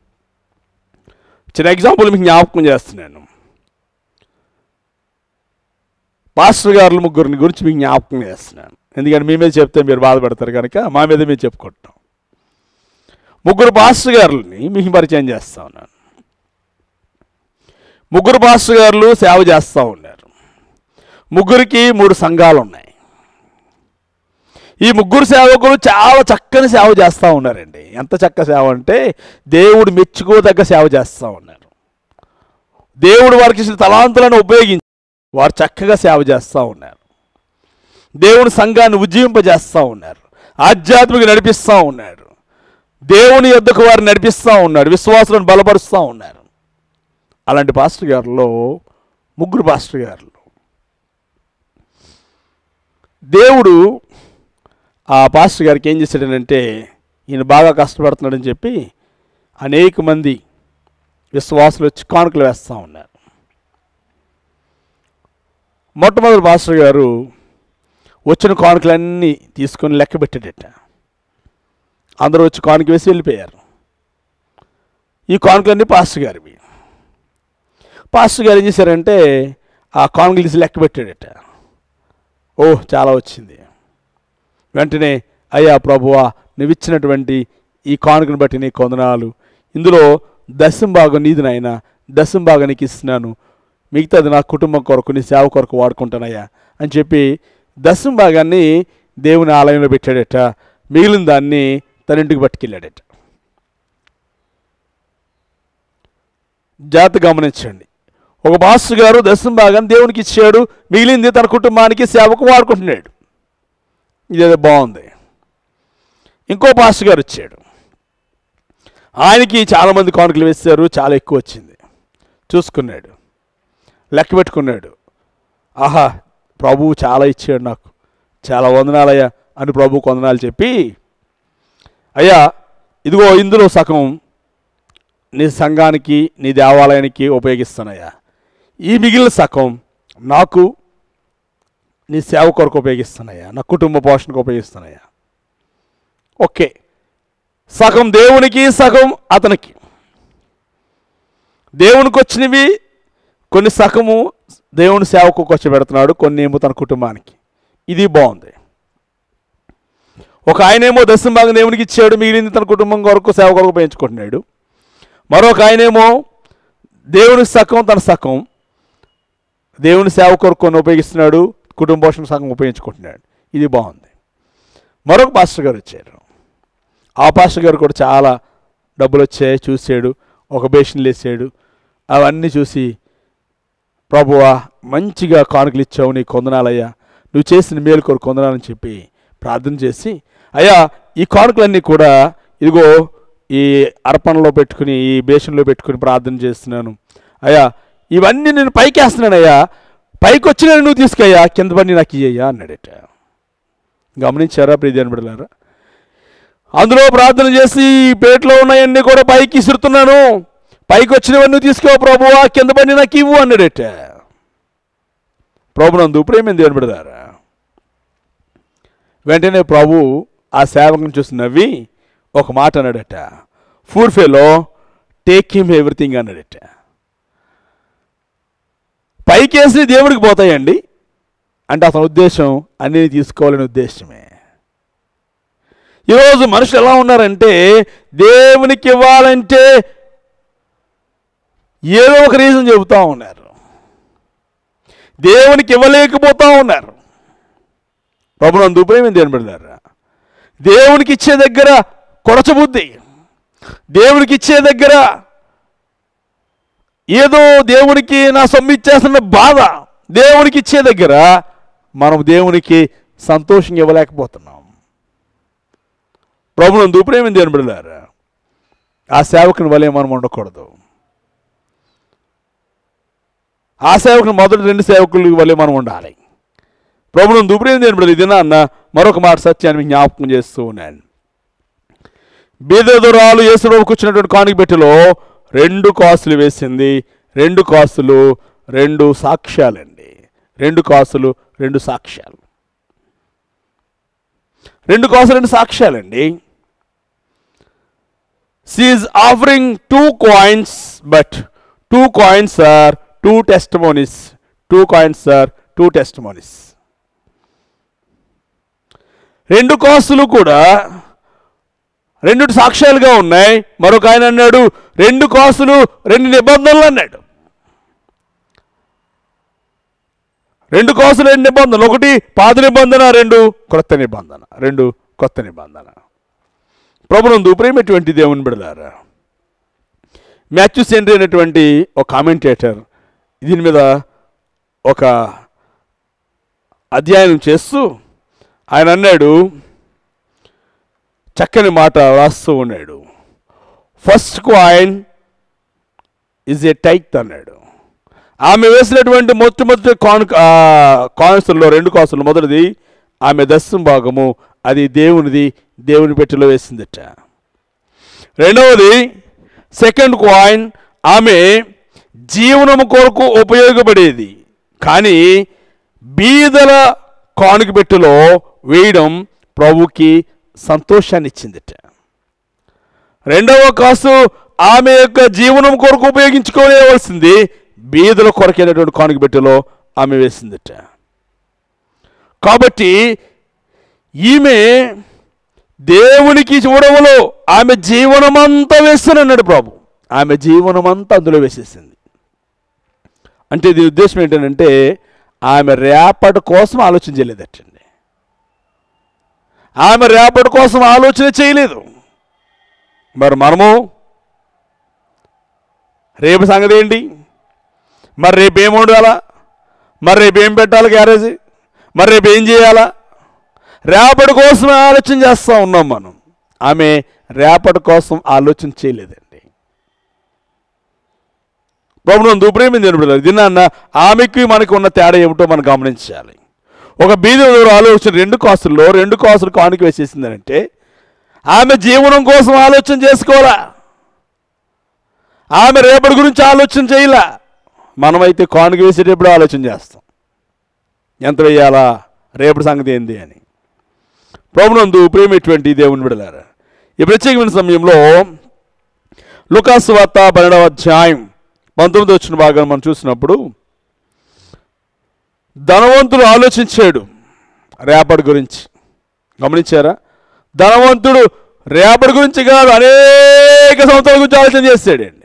చిన్న ఎగ్జాంపుల్ మీకు జ్ఞాపకం చేస్తున్నాను పాస్టర్ గారుల ముగ్గురిని గురించి మీకు జ్ఞాపకం చేస్తున్నాను ఎందుకంటే మీ మీద చెప్తే మీరు బాధపడతారు కనుక మా మీద మేము చెప్పుకుంటాం ముగ్గురు పాస్టర్ గారులని మీకు పరిచయం చేస్తా ఉన్నాను ముగ్గురు పాస్టర్ గారులు సేవ చేస్తూ ఉన్నారు ముగ్గురికి మూడు సంఘాలు ఉన్నాయి ఈ ముగ్గురు సేవకులు చాలా చక్కని సేవ చేస్తూ ఉన్నారండి ఎంత చక్క సేవ అంటే దేవుడు మెచ్చుకోదగ్గ సేవ చేస్తూ ఉన్నారు దేవుడు వారికి ఇచ్చిన తలాంతులను ఉపయోగించి వారు చక్కగా సేవ చేస్తూ ఉన్నారు దేవుని సంఘాన్ని ఉజ్జీవింపజేస్తూ ఉన్నారు ఆధ్యాత్మిక నడిపిస్తూ ఉన్నారు దేవుని యొద్దకు వారిని నడిపిస్తూ ఉన్నాడు విశ్వాసులను బలపరుస్తూ ఉన్నారు అలాంటి పాస్టర్ గారిలో ముగ్గురు పాస్టర్ గారులు దేవుడు ఆ పాస్టర్ గారికి ఏం చేశాడనంటే ఈయన బాగా కష్టపడుతున్నాడని చెప్పి అనేక మంది విశ్వాసులు వచ్చి కానుకలు వేస్తూ ఉన్నారు మొట్టమొదటి పాస్టర్ గారు వచ్చిన కానుకలన్నీ తీసుకొని లెక్క పెట్టాడట అందరూ వచ్చి కానుక వేసి వెళ్ళిపోయారు ఈ కానుకలన్నీ పాస్టర్ గారివి పాస్టర్ గారు ఏం చేశారంటే ఆ కానుకలు తీసి లెక్క పెట్టాడట ఓ చాలా వచ్చింది వెంటనే అయ్యా ప్రభువా నువ్వు ఇచ్చినటువంటి ఈ కానుకను బట్టి నీ కొందనాలు ఇందులో దశం భాగం నీది నాయన దశం భాగం నీకు ఇస్తున్నాను మిగతాది నా కుటుంబం కొరకు నీ సేవ కొరకు వాడుకుంటానయ్యా అని చెప్పి దశం భాగాన్ని దేవుని ఆలయంలో పెట్టాడట మిగిలిన దాన్ని తన ఇంటికి పట్టుకెళ్ళాడట జాగ్రత్త గమనించండి ఒక మాస్టర్ గారు దశం భాగాన్ని దేవునికి ఇచ్చాడు మిగిలింది తన కుటుంబానికి సేవకు వాడుకుంటున్నాడు ఇదేదో బాగుంది ఇంకో పాస్టర్ గారు వచ్చాడు ఆయనకి చాలామంది కానుకలు వేశారు చాలా ఎక్కువ వచ్చింది చూసుకున్నాడు లెక్క పెట్టుకున్నాడు ఆహా ప్రభువు చాలా ఇచ్చాడు నాకు చాలా వందనాలయ్యా అని ప్రభువుకు వందనాలు చెప్పి అయ్యా ఇదిగో ఇందులో సగం నీ సంఘానికి నీ దేవాలయానికి ఉపయోగిస్తానయ్యా ఈ మిగిలిన సగం నాకు నీ సేవ కొరకు ఉపయోగిస్తానయ్యా నా కుటుంబ పోషణకు ఉపయోగిస్తానయ్యా ఓకే సగం దేవునికి సగం అతనికి దేవునికి వచ్చినవి కొన్ని సగము దేవుని సేవకు వచ్చి పెడుతున్నాడు కొన్ని ఏమో తన కుటుంబానికి ఇది బాగుంది ఒక ఆయనేమో దశం భాగం దేవునికి ఇచ్చాడు మిగిలింది తన కుటుంబం కొరకు సేవ కొరకు ఉపయోగించుకుంటున్నాడు మరొక ఆయనేమో దేవుని సగం తన సగం దేవుని సేవ కొరకు కొన్ని ఉపయోగిస్తున్నాడు కుటుంబ పోషణ సగం ఉపయోగించుకుంటున్నాడు ఇది బాగుంది మరొక పాస్టర్ గారు వచ్చారు ఆ పాస్టర్ గారు కూడా చాలా డబ్బులు వచ్చాయి చూసాడు ఒక బేషన్లు వేసాడు అవన్నీ చూసి ప్రభువా మంచిగా కానుకలు ఇచ్చావు నీ కొందనాలయ్యా నువ్వు చేసిన మేలు కొరకు కొందనాలని చెప్పి ప్రార్థన చేసి అయ్యా ఈ కానుకలన్నీ కూడా ఇదిగో ఈ అర్పణలో పెట్టుకుని ఈ బేషన్లో పెట్టుకుని ప్రార్థన చేస్తున్నాను అయ్యా ఇవన్నీ నేను పైకి వేస్తున్నానయ్యా పైకి వచ్చిన నువ్వు తీసుకయ్యా కింద పడి నాకు ఇయ్యయ్యా అన్నాడట గమనించారా ప్రియని బిడ్డలారా అందులో ప్రార్థన చేసి ఈ పేటలో ఉన్నాయన్నీ కూడా పైకి ఇసురుతున్నాను పైకి వచ్చినవన్నీ తీసుకో ప్రభువా కింద పడి నాకు ఇవ్వు అన్నాడట ప్రభునందు ప్రేమ దేవుని బిడదారా వెంటనే ప్రభు ఆ సేవకుని చూసి నవ్వి ఒక మాట అన్నాడట ఫూర్ఫేలో టేక్ హిమ్ ఎవ్రీథింగ్ అన్నాడట పైకేసి దేవుడికి పోతాయండి అంటే అతని ఉద్దేశం అన్నీ తీసుకోవాలనే ఉద్దేశమే ఈరోజు మనుషులు ఎలా ఉన్నారంటే దేవునికి ఇవ్వాలంటే ఏదో ఒక రీజన్ చెబుతూ ఉన్నారు దేవునికి ఇవ్వలేకపోతూ ఉన్నారు ప్రభునందు ప్రేమ దేని పెడతారా దేవునికి ఇచ్చే దగ్గర కొరచబుద్ధి దేవునికి ఇచ్చే దగ్గర ఏదో దేవునికి నా సొమ్ము ఇచ్చేస్తున్న బాధ దేవునికి ఇచ్చే దగ్గర మనం దేవునికి సంతోషం ఇవ్వలేకపోతున్నాం ప్రభునందు ప్రేమ దేని పెడతారా ఆ సేవకుని వలె మనం ఉండకూడదు ఆ సేవకుని మొదటి రెండు సేవకుల వల్లే మనం ఉండాలి ప్రభుత్వం దుబ్రేం దేని బిడ్డలు ఇది అన్న మరొక మాట సత్యాన్ని మీకు జ్ఞాపకం చేస్తూ ఉన్నాను బీదదురాలు యేసుబాబుకు వచ్చినటువంటి కానుక పెట్టెలో రెండు కాసులు వేసింది రెండు కాసులు రెండు సాక్ష్యాలండి రెండు కాసులు రెండు సాక్ష్యాలు రెండు కాసులు రెండు సాక్ష్యాలండి she is offering two coins but two coins are two testimonies two coins are two testimonies రెండు కాసులు కూడా రెండు సాక్ష్యాలుగా ఉన్నాయి మరొక ఆయన అన్నాడు రెండు కాసులు రెండు నిబంధనలు అన్నాడు రెండు కాసులు రెండు నిబంధనలు ఒకటి పాత నిబంధన రెండు క్రొత్త నిబంధన రెండు కొత్త నిబంధన ప్రభునందు ప్రేమటువంటి దేవుని బిడలారా మాథ్యూ సెంట్రీ అనేటువంటి ఒక కామెంటేటర్ దీని మీద ఒక అధ్యయనం చేస్తూ ఆయన అన్నాడు చక్కని మాట రాస్తూ ఉన్నాడు first coin is a tithe అన్నాడు ఆమె వేసినటువంటి మొట్టమొదటి కాన్ కాయిన్స్లో రెండు కాసులు మొదటిది ఆమె దశం భాగము అది దేవునిది దేవుని పెట్టెలో వేసిందట రెండవది సెకండ్ కాయిన్ ఆమె జీవనము కొరకు ఉపయోగపడేది కానీ బీదల కానుక పెట్టెలో వేయడం ప్రభుకి సంతోషాన్ని ఇచ్చిందట రెండవ కాసు ఆమె యొక్క జీవనం కొరకు ఉపయోగించుకోలేవలసింది బీదల కొరకైనటువంటి కానుక పెట్టెలో ఆమె వేసిందట కాబట్టి ఈమె దేవునికి చూడవలో ఆమె జీవనమంతా వేస్తానన్నాడు ప్రభు ఆమె జీవనమంతా అందులో వేసేసింది అంటే దీని ఉద్దేశం ఏంటంటే ఆమె రేపటి కోసం ఆలోచన చేయలేదటండి ఆమె రేపటి కోసం ఆలోచన చేయలేదు మరి మనము రేపు సంగతి ఏంటి మరి రేపు ఏం వండాలా మరి రేపు ఏం పెట్టాలి గ్యారేజ్ మరి రేపు ఏం చేయాలా రేపటి కోసం ఆలోచన చేస్తూ ఉన్నాం మనం ఆమె రేపటి కోసం ఆలోచన చేయలేదండి ప్రభుత్వం దుప్రేమి తినబడలేదు దీన్న ఆమెకి మనకి ఉన్న తేడా ఏమిటో మనం గమనించాలి ఒక బీది ఆలోచన రెండు కాసుల్లో రెండు కాసులు కానుక వేసేసిందంటే ఆమె జీవనం కోసం ఆలోచన చేసుకోవాలా ఆమె రేపటి గురించి ఆలోచన చేయలా మనమైతే కానుక వేసేటప్పుడు ఆలోచన చేస్తాం ఎంత వేయాలా రేపటి సంగతి ఏంది అని ప్రభునందు ప్రేమటువంటి దేవుని విడలారా ఈ ప్రత్యేకమైన సమయంలో లుకాసు వార్త పన్నెండవ అధ్యాయం పంతొమ్మిది వచ్చిన భాగాన్ని మనం చూసినప్పుడు ధనవంతుడు ఆలోచించాడు రేపటి గురించి గమనించారా ధనవంతుడు రేపటి గురించి కాదు అనేక సంవత్సరాల గురించి ఆలోచన చేస్తాడండి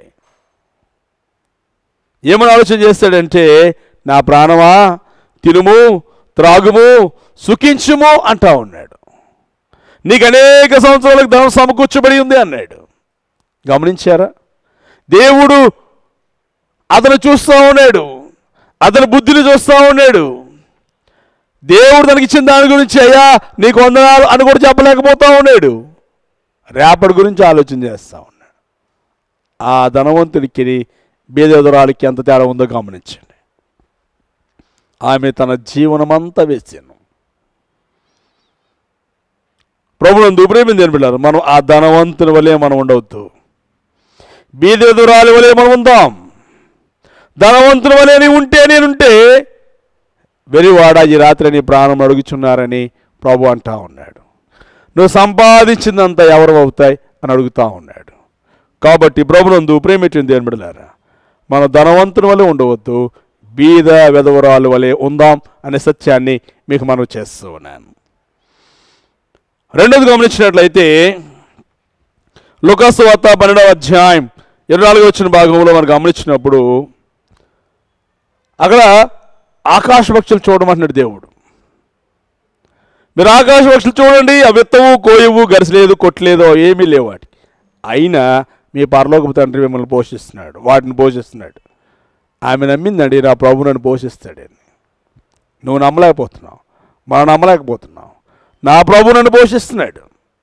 ఏమని ఆలోచన చేస్తాడంటే నా ప్రాణమా తినుము త్రాగుము సుఖించుము అంటా ఉన్నాడు నీకు అనేక సంవత్సరాలకు ధనం సమకూర్చబడి ఉంది అన్నాడు గమనించారా దేవుడు అతను చూస్తూ ఉన్నాడు అతని బుద్ధిని చూస్తూ ఉన్నాడు దేవుడు తనకి ఇచ్చిన దాని గురించి అయ్యా నీకు వందనాలు అని కూడా చెప్పలేకపోతా ఉన్నాడు రేపటి గురించి ఆలోచన చేస్తూ ఉన్నాడు ఆ ధనవంతుడికి బేదెదురాలకి ఎంత తేడా ఉందో గమనించండి ఆమె తన జీవనమంతా వేసాను ప్రభుత్వం దుప్రేమింది అనిపించారు మనం ఆ ధనవంతుని వలె మనం ఉండవద్దు బీదెదురాలి వలె మనం ఉందాం ధనవంతుని వలె నీ ఉంటే నేనుంటే వెరివాడ ఈ రాత్రి నీ ప్రాణం అడుగుచున్నారని ప్రభు అంటా ఉన్నాడు నువ్వు సంపాదించిందంతా ఎవరు అవుతాయి అని అడుగుతా ఉన్నాడు కాబట్టి ప్రభునందు ప్రేమించిన దేవుని బిడ్డలారా మన ధనవంతుని వలె ఉండవద్దు బీద వెధవరాలు వలె ఉందాం అనే సత్యాన్ని మీకు మనం చేస్తూ ఉన్నాను రెండోది గమనించినట్లయితే లుకాసు వార్త పన్నెండవ అధ్యాయం ఇరవై నాలుగు వచ్చిన భాగంలో మనం గమనించినప్పుడు అక్కడ ఆకాశ పక్షులు చూడమంటున్నాడు దేవుడు మీరు ఆకాశ పక్షులు చూడండి అవి ఎత్తవు కోయవు గరిసలేదు కొట్టలేదు ఏమీ లేవు వాటి అయినా మీ పరలోకపు తండ్రి మిమ్మల్ని పోషిస్తున్నాడు వాటిని పోషిస్తున్నాడు ఆమె నమ్మిందండి నా ప్రభు నన్ను పోషిస్తాడని నువ్వు నమ్మలేకపోతున్నావు మనం నమ్మలేకపోతున్నావు నా ప్రభు నన్ను పోషిస్తున్నాడు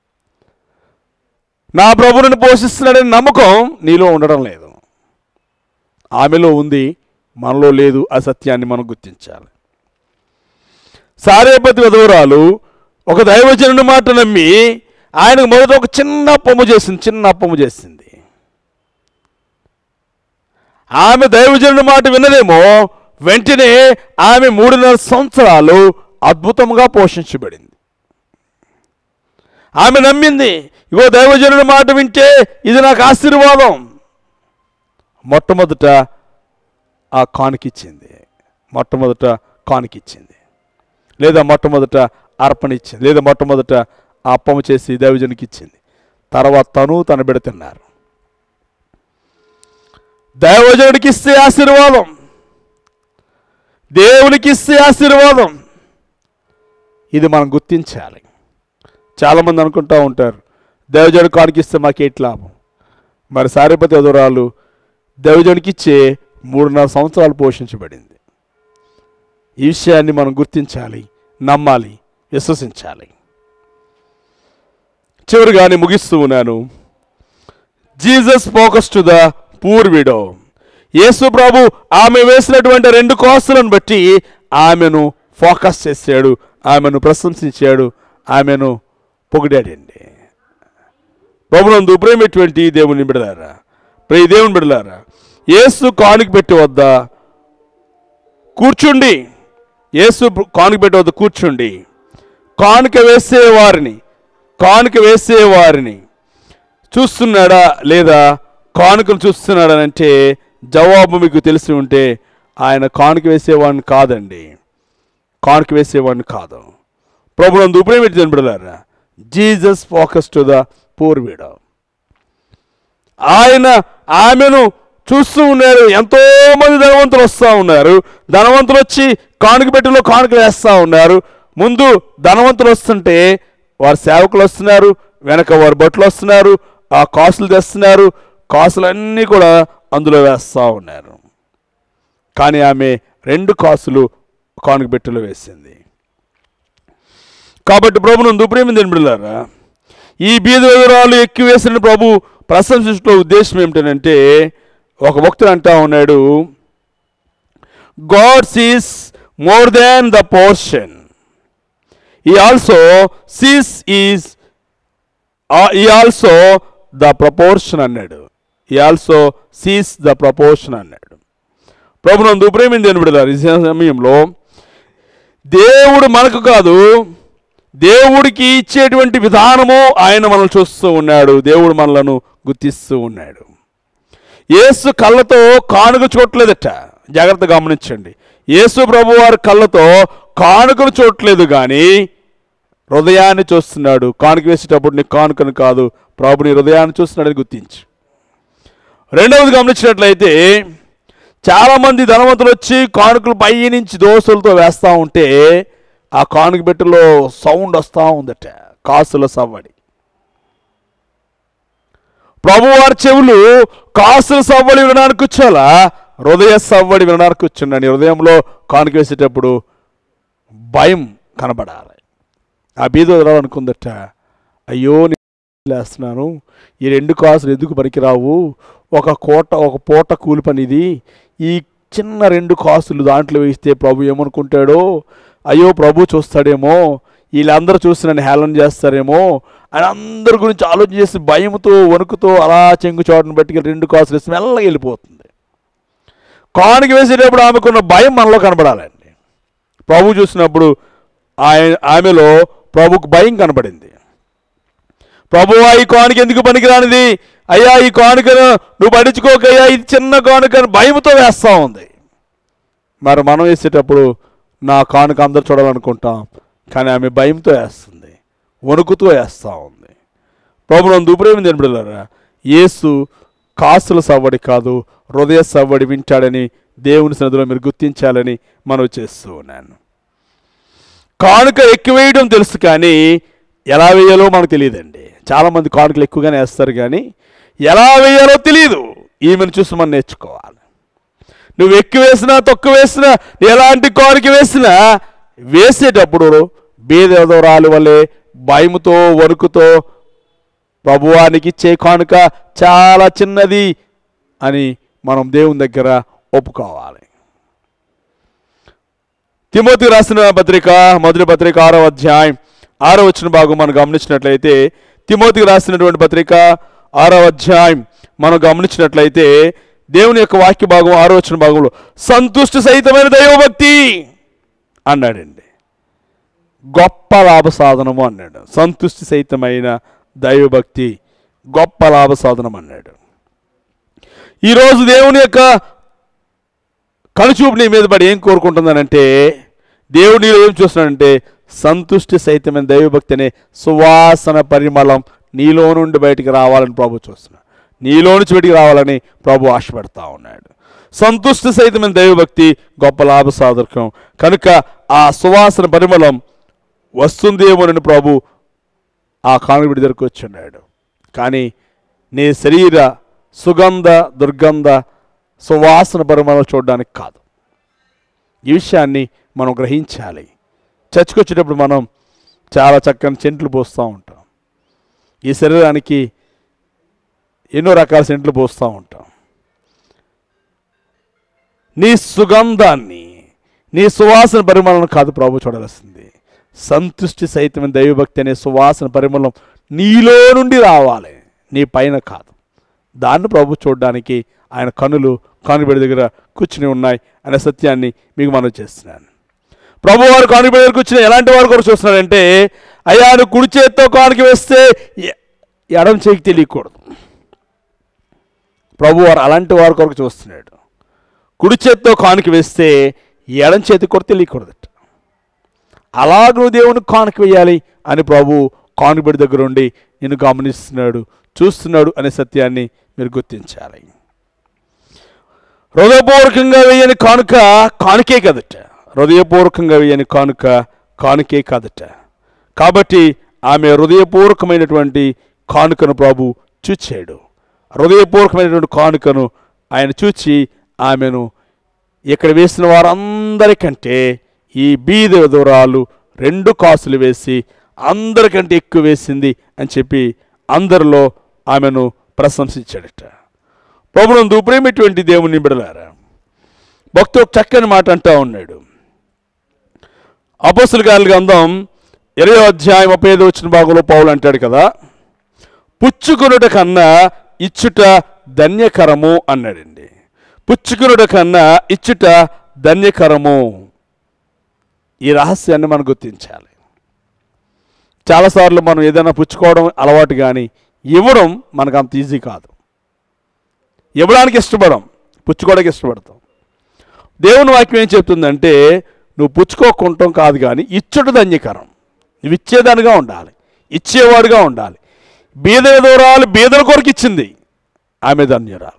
నా ప్రభు నన్ను పోషిస్తున్నాడని నమ్మకం నీలో ఉండడం లేదు ఆమెలో ఉంది మనలో లేదు ఆ సత్యాన్ని మనం గుర్తించాలి సారేపతి విధవరాలు ఒక దైవజనుడి మాట నమ్మి ఆయనకు మొదట ఒక చిన్న అప్పము చేసింది చిన్న అప్పము చేసింది ఆమె దైవజనుడి మాట వినదేమో వెంటనే ఆమె మూడున్నర సంవత్సరాలు అద్భుతంగా పోషించబడింది ఆమె నమ్మింది ఇగో దైవజనుడి మాట వింటే ఇది నాకు ఆశీర్వాదం మొట్టమొదట ఆ కానుకిచ్చింది మొట్టమొదట కానుకిచ్చింది లేదా మొట్టమొదట అర్పణ ఇచ్చింది లేదా మొట్టమొదట ఆ అప్పము చేసి దైవజనికి ఇచ్చింది తర్వాత తను తన బిడ్డ తిన్నారు దైవజనుడికి ఇస్తే ఆశీర్వాదం దేవునికి ఇస్తే ఆశీర్వాదం ఇది మనం గుర్తించాలి చాలామంది అనుకుంటూ ఉంటారు దైవజనుడు కానికిస్తే మాకేటి లాభం మరి సారిపతి అదురాలు దైవజనుడికి ఇచ్చే మూడున్నర సంవత్సరాలు పోషించబడింది ఈ విషయాన్ని మనం గుర్తించాలి నమ్మాలి విశ్వసించాలి చివరిగానే ముగిస్తూ ఉన్నాను Jesus focus to the poor widow Yesu ప్రభు ఆమె వేసినటువంటి రెండు కోస్తులను బట్టి ఆమెను ఫోకస్ చేశాడు ఆమెను ప్రశంసించాడు ఆమెను పొగిడాడండి ప్రభునందు ప్రేమటువంటి దేవుని బిడలారా ప్రియ దేవుని బిడలారా యేసు కానుక పెట్టి వద్ద కూర్చుండి యేసు కానుక పెట్టి వద్ద కూర్చుండి కానుక వేసేవారిని కానుక వేసేవారిని చూస్తున్నాడా లేదా కానుకలు చూస్తున్నాడా అంటే జవాబు మీకు తెలిసి ఉంటే ఆయన కానుక వేసేవాడిని కాదండి కానుక వేసేవాడిని కాదు ప్రభునందు ఉపయోగించి జనబడలారా Jesus focus to the poor widow ఆయన ఆమెను చూస్తూ ఉన్నారు ఎంతో మంది ధనవంతులు వస్తూ ఉన్నారు ధనవంతులు వచ్చి కానుక పెట్టెలో కానుకలు వేస్తూ ఉన్నారు ముందు ధనవంతులు వస్తుంటే వారి సేవకులు వస్తున్నారు వెనక వారి బట్టలు వస్తున్నారు ఆ కాసులు తెస్తున్నారు కాసులన్నీ కూడా అందులో వేస్తూ ఉన్నారు కానీ ఆమె రెండు కాసులు కానుక పెట్టెలో వేసింది కాబట్టి ప్రభునందు ప్రేమిందని బిడ్డలారా ఈ బీద వివరాలు ఎక్కువ వేసిన ప్రభు ప్రశంసించడంలో ఉద్దేశం ఏమిటంటే ఒక భక్తుడు అంటా ఉన్నాడు God sees more than the portion he also sees is he also the proportion అన్నాడు he also sees the proportion అన్నాడు ప్రభునందు ప్రేమింది అని బిడ్డలారా ఈ సమయంలో దేవుడు మనకు కాదు దేవుడికి ఇచ్చేటువంటి విధానము ఆయన మనల్ని చూస్తూ ఉన్నాడు దేవుడు మనలను గుర్తిస్తూ ఉన్నాడు యేసు కళ్ళతో కానుక చూడలేదట జాగ్రత్త గమనించండి యేసు ప్రభు వారి కళ్ళతో కానుకను చూడట్లేదు కానీ హృదయాన్ని చూస్తున్నాడు కానుక వేసేటప్పుడు నీ కానుకను కాదు ప్రభు నీ హృదయాన్ని చూస్తున్నాడని గుర్తించు రెండవది గమనించినట్లయితే చాలామంది ధనవంతులు వచ్చి కానుకలు పై నుంచి దోశలతో వేస్తూ ఉంటే ఆ కానుక పెట్టెలో సౌండ్ వస్తూ ఉందట కాసుల సవ్వడి ప్రభువారి చెవులు కాసుల సవ్వడి వినడానికి కూర్చోాలా హృదయ సవ్వడి వినడానికి కూర్చున్నాను హృదయంలో కానుక వేసేటప్పుడు భయం కనబడాలి ఆ బీద అనుకుందట అయ్యో నేను లేస్తున్నాను ఈ రెండు కాసులు ఎందుకు పనికిరావు ఒక కోట ఒక పూట కూలి పని ఇది ఈ చిన్న రెండు కాసులు దాంట్లో వేస్తే ప్రభు ఏమనుకుంటాడో అయ్యో ప్రభు చూస్తాడేమో వీళ్ళందరూ చూసి నన్ను హేళన చేస్తారేమో అని అందరి గురించి ఆలోచన చేసి భయంతో వణుకుతో అలా చెంగు చోటను బట్టి రెండు కాసులు వేసి మెల్లగా వెళ్ళిపోతుంది కానుక వేసేటప్పుడు ఆమెకున్న భయం మనలో కనబడాలండి ప్రభు చూసినప్పుడు ఆయన ఆమెలో ప్రభుకు భయం కనబడింది ప్రభువా ఈ కానుక ఎందుకు పనికిరానిది అయ్యా ఈ కానుకను నువ్వు పడించుకోకయ్యా ఇది చిన్న కానుకను భయంతో వేస్తూ ఉంది మరి మనం వేసేటప్పుడు నా కానుక అందరు చూడాలనుకుంటాం కానీ ఆమె భయంతో వేస్తుంది వణుకుతూ వేస్తూ ఉంది ప్రభుత్వం దుప్రేమి తినబడలేరా యేసు కాసుల సవ్వడి కాదు హృదయ సవ్వడి వింటాడని దేవుని సన్నిధిలో మీరు గుర్తించాలని మనం చేస్తూ ఉన్నాను కానుక ఎక్కువేయడం తెలుసు కానీ ఎలా వేయాలో మనకు తెలియదండి చాలామంది కానుకలు ఎక్కువగానే వేస్తారు కానీ ఎలా వేయాలో తెలియదు ఈమెను చూసి మనం నేర్చుకోవాలి నువ్వు ఎక్కువ వేసినా తక్కువ వేసినా ఎలాంటి కానుక వేసినా వేసేటప్పుడు బీదరాలు వల్లే భయముతో వణుకుతో ప్రభువానికి ఇచ్చే కానుక చాలా చిన్నది అని మనం దేవుని దగ్గర ఒప్పుకోవాలి తిమోతి రాసిన పత్రిక మొదటి పత్రిక ఆరో అధ్యాయం ఆరో వచ్చిన భాగం మనం గమనించినట్లయితే తిమోతికి రాసినటువంటి పత్రిక ఆరో అధ్యాయం మనం గమనించినట్లయితే దేవుని యొక్క వాక్య భాగం ఆరో వచ్చిన భాగంలో సంతుష్టి సహితమైన దైవభక్తి అన్నాడండి గొప్ప లాభ సాధనము అన్నాడు సంతుష్టి సహితమైన దైవభక్తి గొప్ప లాభ సాధనం అన్నాడు ఈరోజు దేవుని యొక్క కనుచూపు నీ మీద పడి ఏం కోరుకుంటుందనంటే దేవుడు నీలో ఏం చూస్తున్నాడంటే సంతుష్టి సహితమైన దైవభక్తి అనే సువాసన పరిమళం నీలో నుండి బయటికి రావాలని ప్రభు చూస్తున్నాడు నీలో నుంచి బయటికి రావాలని ప్రభు ఆశపడతా ఉన్నాడు సంతుష్టి సహితమైన దైవభక్తి గొప్ప లాభ సాధకం కనుక ఆ సువాసన పరిమళం వస్తుందేమోనని ప్రభు ఆ కానుబిడి దగ్గరకు వచ్చున్నాడు కానీ నీ శరీర సుగంధ దుర్గంధ సువాసన పరిమళం చూడడానికి కాదు ఈ విషయాన్ని మనం గ్రహించాలి చర్చకు వచ్చేటప్పుడు మనం చాలా చక్కని సెంట్లు పోస్తూ ఉంటాం ఈ శరీరానికి ఎన్నో రకాల సెంట్లు పోస్తూ ఉంటాం నీ సుగంధాన్ని నీ సువాసన పరిమళం కాదు ప్రభు చూడాల్సింది సంతుష్టి సహితమైన దైవభక్తి అనే సువాసన పరిమళం నీలో నుండి రావాలి నీ పైన కాదు దాన్ని ప్రభు చూడడానికి ఆయన కనులు కానుబెడి దగ్గర కూర్చుని ఉన్నాయి అనే సత్యాన్ని మీకు మనం చేస్తున్నాను ప్రభు వారు కానుబెడి దగ్గర కూర్చుని ఎలాంటి వారు కూడా చూస్తున్నారంటే అయ్యా నువ్వు కుడి చేత్తో కానుక వేస్తే ఎ- ఎడం చేయికి తెలియకూడదు ప్రభు వారు అలాంటి వారి కొరకు చూస్తున్నాడు కుడి చేత్తో కానుక వేస్తే ఎడం చేతి కూడా తెలియకూడదట అలాగ నువ్వు దేవుని కానుక వేయాలి అని ప్రభు కానుబడి దగ్గర ఉండి నిన్ను గమనిస్తున్నాడు చూస్తున్నాడు అనే సత్యాన్ని మీరు గుర్తించాలి హృదయపూర్వకంగా వేయని కానుక కానుకే కదట హృదయపూర్వకంగా వేయని కానుక కానుకే కాదట కాబట్టి ఆమె హృదయపూర్వకమైనటువంటి కానుకను ప్రభు చూచాడు హృదయపూర్వకమైనటువంటి కానుకను ఆయన చూచి ఆమెను ఇక్కడ వేసిన వారందరికంటే ఈ బీద విధవరాలు రెండు కాసులు వేసి అందరికంటే ఎక్కువ వేసింది అని చెప్పి అందరిలో ఆమెను ప్రశంసించాడట ప్రభునందు ప్రేమటువంటి దేవుని బిడలారా భక్తుడు ఒక చక్కని మాట అంటా ఉన్నాడు అపోసుల గారి గంధం ఇరవై అధ్యాయం ముప్పై ఐదు వచ్చిన భాగంలో పౌలు అంటాడు కదా పుచ్చుకునుట కన్నా ఇచ్చుట ధన్యకరము అన్నాడండి పుచ్చుకునుట కన్నా ఇచ్చుట ధన్యకరము ఈ రహస్యాన్ని మనం గుర్తించాలి చాలాసార్లు మనం ఏదైనా పుచ్చుకోవడం అలవాటు కానీ ఇవ్వడం మనకు అంత ఈజీ కాదు ఇవ్వడానికి ఇష్టపడం పుచ్చుకోవడానికి ఇష్టపడతాం దేవుని వాక్యం ఏం చెప్తుందంటే నువ్వు పుచ్చుకోకుంటాం కాదు కానీ ఇచ్చుట ధన్యకరం నువ్వు ఇచ్చేదానిగా ఉండాలి ఇచ్చేవాడుగా ఉండాలి బీద దూరాలు బీదల కొరకు ఇచ్చింది ఆమె ధన్యురాలు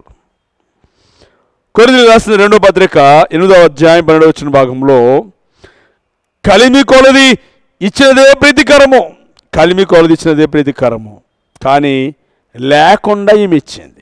కొరిది రాసిన రెండో పత్రిక ఎనిమిదవ అధ్యాయం పన్నెండవ వచ్చిన భాగంలో కలిమి కొలది ఇచ్చినదే ప్రీతికరము కలిమి కొలది ఇచ్చినదే ప్రీతికరము కానీ లేకుండా ఈమె ఇచ్చింది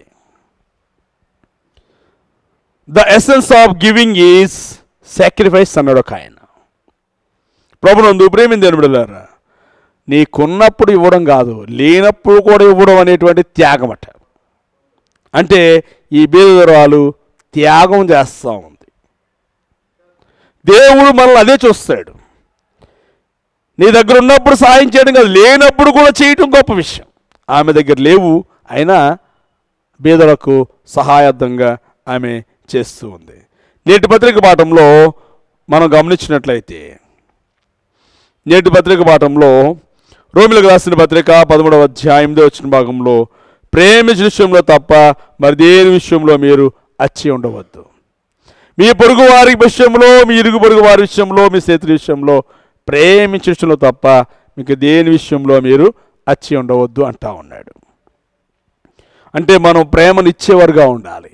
the essence of giving is sacrifice అన్నాడు ఒక ఆయన ప్రభునందు ప్రేమింది బిడ్డలారా నీకున్నప్పుడు ఇవ్వడం కాదు లేనప్పుడు కూడా ఇవ్వడం అనేటువంటి త్యాగం అట అంటే ఈ బీదరాలు త్యాగం చేస్తూ ఉంది దేవుడు మనల్ని అదే చూస్తాడు నీ దగ్గర ఉన్నప్పుడు సాయం చేయడం కాదు లేనప్పుడు కూడా చేయటం గొప్ప విషయం ఆమె దగ్గర లేవు అయినా బీదలకు సహాయార్థంగా ఆమె చేస్తూ ఉంది నేటి పత్రిక పాఠంలో మనం గమనించినట్లయితే నేటి పత్రిక పాఠంలో రోమిలకు రాసిన పత్రిక పదమూడవ అధ్యాయంలో వచ్చిన భాగంలో ప్రేమించిన విషయంలో తప్ప మరి దేని విషయంలో మీరు అచ్చి ఉండవద్దు మీ పొరుగు వారి విషయంలో మీ ఇరుగు పొరుగు వారి విషయంలో మీ స్నేహితుల విషయంలో ప్రేమించడంలో తప్ప మీకు దేని విషయంలో మీరు అచ్చి ఉండవద్దు అంటా ఉన్నాడు అంటే మనం ప్రేమను ఇచ్చేవారుగా ఉండాలి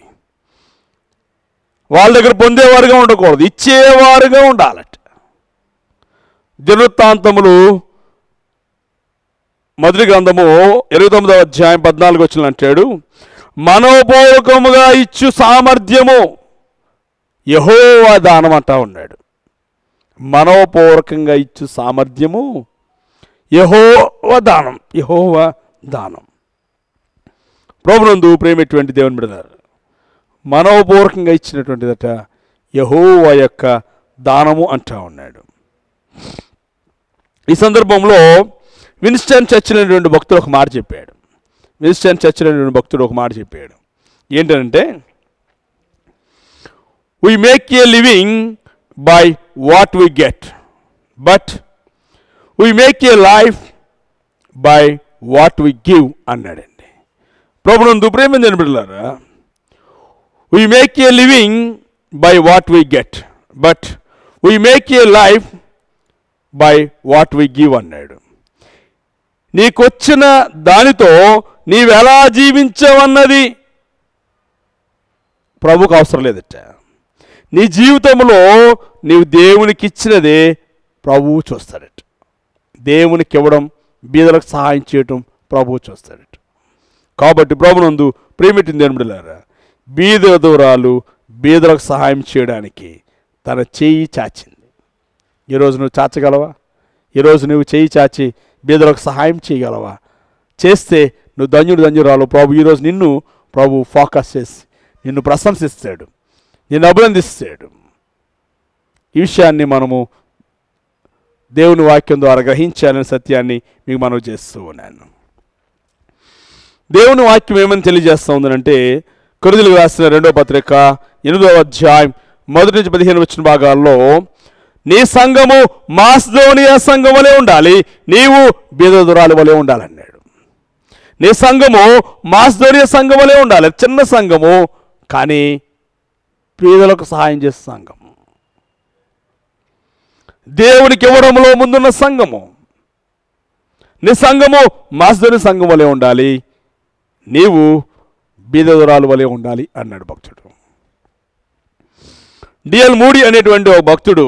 వాళ్ళ దగ్గర పొందేవారుగా ఉండకూడదు ఇచ్చేవారుగా ఉండాలట దినవృత్తాంతములు మొదటి గ్రంథము ఇరవై తొమ్మిదవ అధ్యాయం పద్నాలుగు వచ్చిన అంటాడు మనోపూర్వకముగా ఇచ్చు సామర్థ్యము యహోవా దానం అంటా ఉన్నాడు మనోపూర్వకంగా ఇచ్చు సామర్థ్యము యహోవ దానం యహోవ దానం ప్రభునందు ప్రేమటువంటి దేవుని బిడదారు మనోపూర్వకంగా ఇచ్చినటువంటిదట యహోవ యొక్క దానము అంటా ఉన్నాడు ఈ సందర్భంలో విన్స్టన్ చర్చిల్ అనేటువంటి భక్తుడు ఒక మాట చెప్పాడు విన్స్టన్ చర్చిల్ అనేటువంటి భక్తుడు ఒక మాట చెప్పాడు ఏంటంటే we make a living by what we get but we make a life by what we give అన్నాడండి ప్రభునందు ప్రేమ బిడ్డలారా we make a living by what we get but we make a life by what we give అన్నాడు నీకొచ్చిన దానితో నీవెలా జీవించవన్నది ప్రభుకు అవసరం లేదట నీ జీవితంలో నీవు దేవునికి ఇచ్చినదే ప్రభువు చూస్తాడట దేవునికి ఇవ్వడం బీదలకు సహాయం చేయటం ప్రభువు చూస్తాడట కాబట్టి ప్రభునందు ప్రేమిటిన దేవుడులారా బీద దూరాలు బీదలకు సహాయం చేయడానికి తన చేయి చాచింది ఈరోజు నువ్వు చాచగలవా ఈరోజు నువ్వు చేయి చాచి బీదలకు సహాయం చేయగలవా చేస్తే నువ్వు ధన్యుడు ధన్యురాలు ప్రభు ఈరోజు నిన్ను ప్రభు ఫోకస్ చేసి నిన్ను ప్రశంసిస్తాడు నిన్ను అభినందిస్తాడు ఈ విషయాన్ని మనము దేవుని వాక్యం ద్వారా గ్రహించాలనే సత్యాన్ని మీకు మనవి చేస్తూ ఉన్నాను దేవుని వాక్యం ఏమని తెలియజేస్తూ ఉందంటే కొరిదులకు రాసిన రెండో పత్రిక ఎనిమిదవ అధ్యాయం మొదటి నుంచి పదిహేను వచ్చిన భాగాల్లో నీ సంఘము మాస్దోనియా సంఘం వలె ఉండాలి నీవు బీదదురాలు వలె ఉండాలన్నాడు నీ సంఘము మాస్దోనియా సంఘం వలె ఉండాలి చిన్న సంఘము కానీ పేదలకు సహాయం చేసే సంఘం దేవునికి ఇవ్వడంలో ముందున్న సంఘము నీ సంఘము మాస్దోని సంఘం వలె ఉండాలి నీవు బీదదురాలు వలె ఉండాలి అన్నాడు భక్తుడు డిఎల్ మూడి అనేటువంటి ఒక భక్తుడు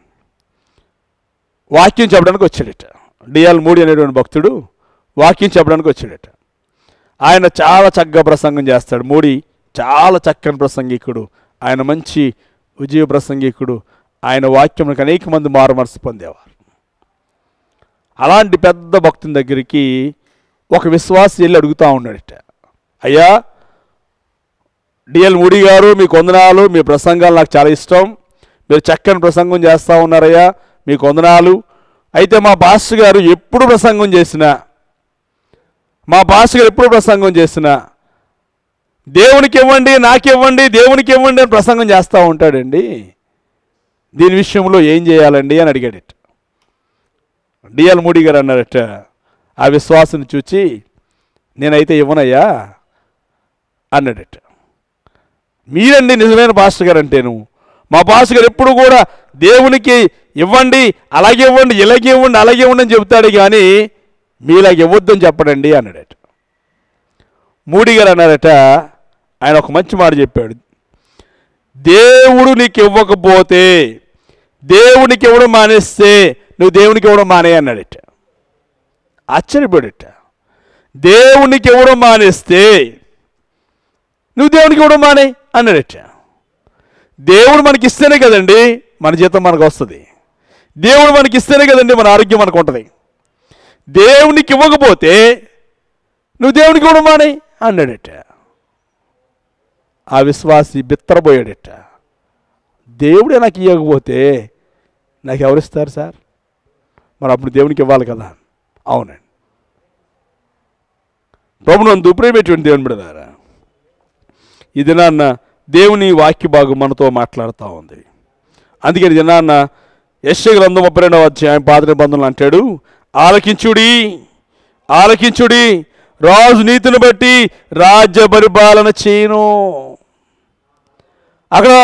వాక్యం చెప్పడానికి వచ్చాడట డిఎల్ మూడి అనేటువంటి భక్తుడు వాక్యం చెప్పడానికి వచ్చాడట ఆయన చాలా చక్కగా ప్రసంగం చేస్తాడు మూడి చాలా చక్కని ప్రసంగికుడు ఆయన మంచి విజయ ప్రసంగికుడు ఆయన వాక్యంకి అనేక మంది మారుమనసు పొందేవారు అలాంటి పెద్ద భక్తుని దగ్గరికి ఒక విశ్వాసి వెళ్ళి అడుగుతూ ఉన్నాడట అయ్యా డిఎల్ మూడి గారు మీ కొందనాలు మీ ప్రసంగాలు నాకు చాలా ఇష్టం మీరు చక్కని ప్రసంగం చేస్తూ ఉన్నారయ్యా మీ కొందనాలు అయితే మా పాస్టర్ గారు ఎప్పుడు ప్రసంగం చేసినా మా పాస్టర్ గారు ఎప్పుడు ప్రసంగం చేసినా దేవునికి ఇవ్వండి నాకు ఇవ్వండి దేవునికి ఇవ్వండి అని ప్రసంగం చేస్తూ ఉంటాడండి దీని విషయంలో ఏం చేయాలండి అని అడిగాడట డిఎల్ మూడి గారు అన్నారట ఆ విశ్వాసం చూచి నేనైతే ఇవ్వనయ్యా అన్నాడట మీరండి నిజమైన పాస్టర్ గారు అంటేను మా పాస్టర్ గారు ఎప్పుడు కూడా దేవునికి ఇవ్వండి అలాగే ఇవ్వండి ఇలాగే ఇవ్వండి అలాగే ఇవ్వండి అని చెబుతాడు కానీ మీలాగ ఇవ్వద్దని చెప్పడండి అన్నాడట మూడి గారు అన్నారట ఆయన ఒక మంచి మాట చెప్పాడు దేవుడు నీకు ఇవ్వకపోతే దేవునికి ఇవ్వడం మానేస్తే నువ్వు దేవునికి ఇవ్వడం మానే అన్నాడట ఆశ్చర్యపడట దేవునికి ఇవ్వడం మానేస్తే నువ్వు దేవునికి ఇవ్వడం మానే అన్నాడట దేవుడు మనకి ఇస్తేనే కదండి మన జీతం మనకు వస్తుంది దేవుడు మనకి ఇస్తేనే కదండి మన ఆరోగ్యం మనకు ఉంటుంది దేవునికి ఇవ్వకపోతే నువ్వు దేవునికి ఇవ్వడం మానే అన్నాడట ఆ విశ్వాసి బిత్తరపోయాడట దేవుడే నాకు ఇవ్వకపోతే నాకు ఎవరిస్తారు సార్ మరి అప్పుడు దేవునికి ఇవ్వాలి కదా అవునండి ప్రభునందు ప్రేమేటువంటి దేవుని బిడదారా ఈ దినాన్న దేవుని వాక్య భాగం మనతో మాట్లాడుతూ ఉంది అందుకని ఈ దినాన్న యశ్వ గ్రంథం ముప్పై రెండవ అధ్యాయం పాత నిబంధనలు అంటాడు ఆలకించుడి ఆలకించుడి రాజు నీతిని బట్టి రాజ్య పరిపాలన చేయను అక్కడ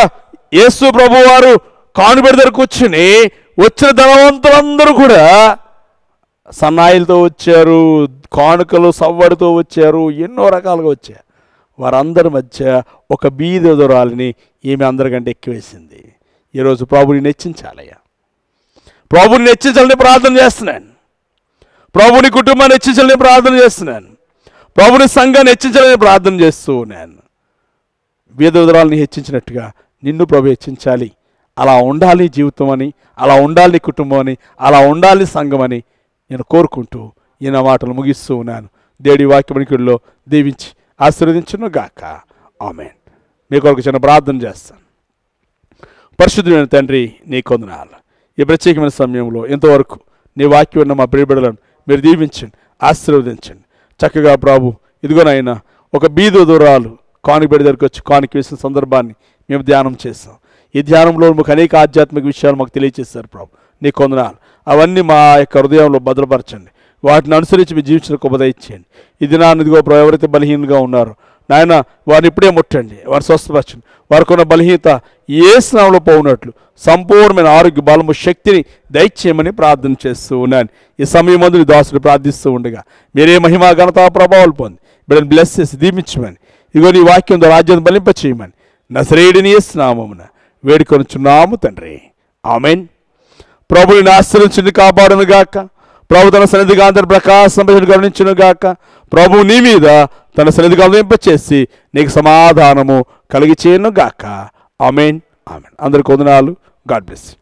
యేసు ప్రభు వారు కానుబెడి దగ్గర కూర్చుని వచ్చిన ధనవంతులందరూ కూడా సన్నాయిలతో వచ్చారు కానుకలు సవ్వడితో వచ్చారు ఎన్నో రకాలుగా వచ్చారు వారందరి మధ్య ఒక బీద దొరాలని ఈమె అందరికంటే ఎక్కువేసింది ఈరోజు ప్రభుని నెచ్చించాలయ్యా ప్రభుని నెచ్చించాలని ప్రార్థన చేస్తున్నాను ప్రభుని కుటుంబాన్ని హెచ్చించాలని ప్రార్థన చేస్తున్నాను ప్రభుని సంఘాన్ని హెచ్చించాలని ప్రార్థన చేస్తూ ఉన్నాను వీధురాలని హెచ్చించినట్టుగా నిన్ను ప్రభు హెచ్చించాలి అలా ఉండాలి జీవితం అని అలా ఉండాలి నీ కుటుంబం అని అలా ఉండాలి సంఘం అని నేను కోరుకుంటూ ఈయన మాటలు ముగిస్తూ ఉన్నాను దేడి వాక్యమణికుల్లో దీవించి ఆశీర్వదించును గాక ఆమెన్ మీ కొరకు చిన్న ప్రార్థన చేస్తాను పరిశుద్ధమైన తండ్రి నీ కొందనాలు ఈ ప్రత్యేకమైన సమయంలో ఇంతవరకు నీ వాక్యం ఉన్న మా ప్రియబిడలను మీరు దీవించండి ఆశీర్వదించండి చక్కగా ప్రభు ఇదిగోనైనా ఒక బీదు దూరాలు కానుబెడి దగ్గరికి వచ్చి కానుక వేసిన సందర్భాన్ని మేము ధ్యానం చేస్తాం ఈ ధ్యానంలో మాకు అనేక ఆధ్యాత్మిక విషయాలు మాకు తెలియజేస్తారు ప్రభు నీ కొందనాలు అవన్నీ మా యొక్క హృదయంలో భద్రపరచండి వాటిని అనుసరించి మీ జీవించిన ఉపదయించండి ఇది నా ఇదిగో ప్రభు ఎవరైతే బలహీనంగా ఉన్నారో నాయన వారిని ఇప్పుడే ముట్టండి వారిని స్వస్థపరచండి వారికి ఉన్న బలహీనత ఏ స్నానంలో పోనట్లు సంపూర్ణమైన ఆరోగ్య బలము శక్తిని దయచేయమని ప్రార్థన చేస్తూ ఉన్నాను ఈ సమయం మందు దాసుడు ప్రార్థిస్తూ ఉండగా మీరే మహిమా ఘనత ప్రభావాలు పొంది బిడ్డను బ్లెస్ చేసి దీవించమని ఇగో నీ వాక్యం రాజ్యం బలింప చేయమని నసరేడిని స్నామమున వేడుకొనుచున్నాము తండ్రి ఆమెన్ ప్రభుని ఆశ్రయించుని కాపాడును గాక ప్రభు తన సన్నిధిగా అందరి ప్రకాశం గమనించును గాక ప్రభు నీ మీద తన సన్నిధిగా చేసి నీకు సమాధానము కలిగి చేయను గాక ఆమెన్ ఆమెన్ అందరికి వందనాలు గాడ్ బ్లెస్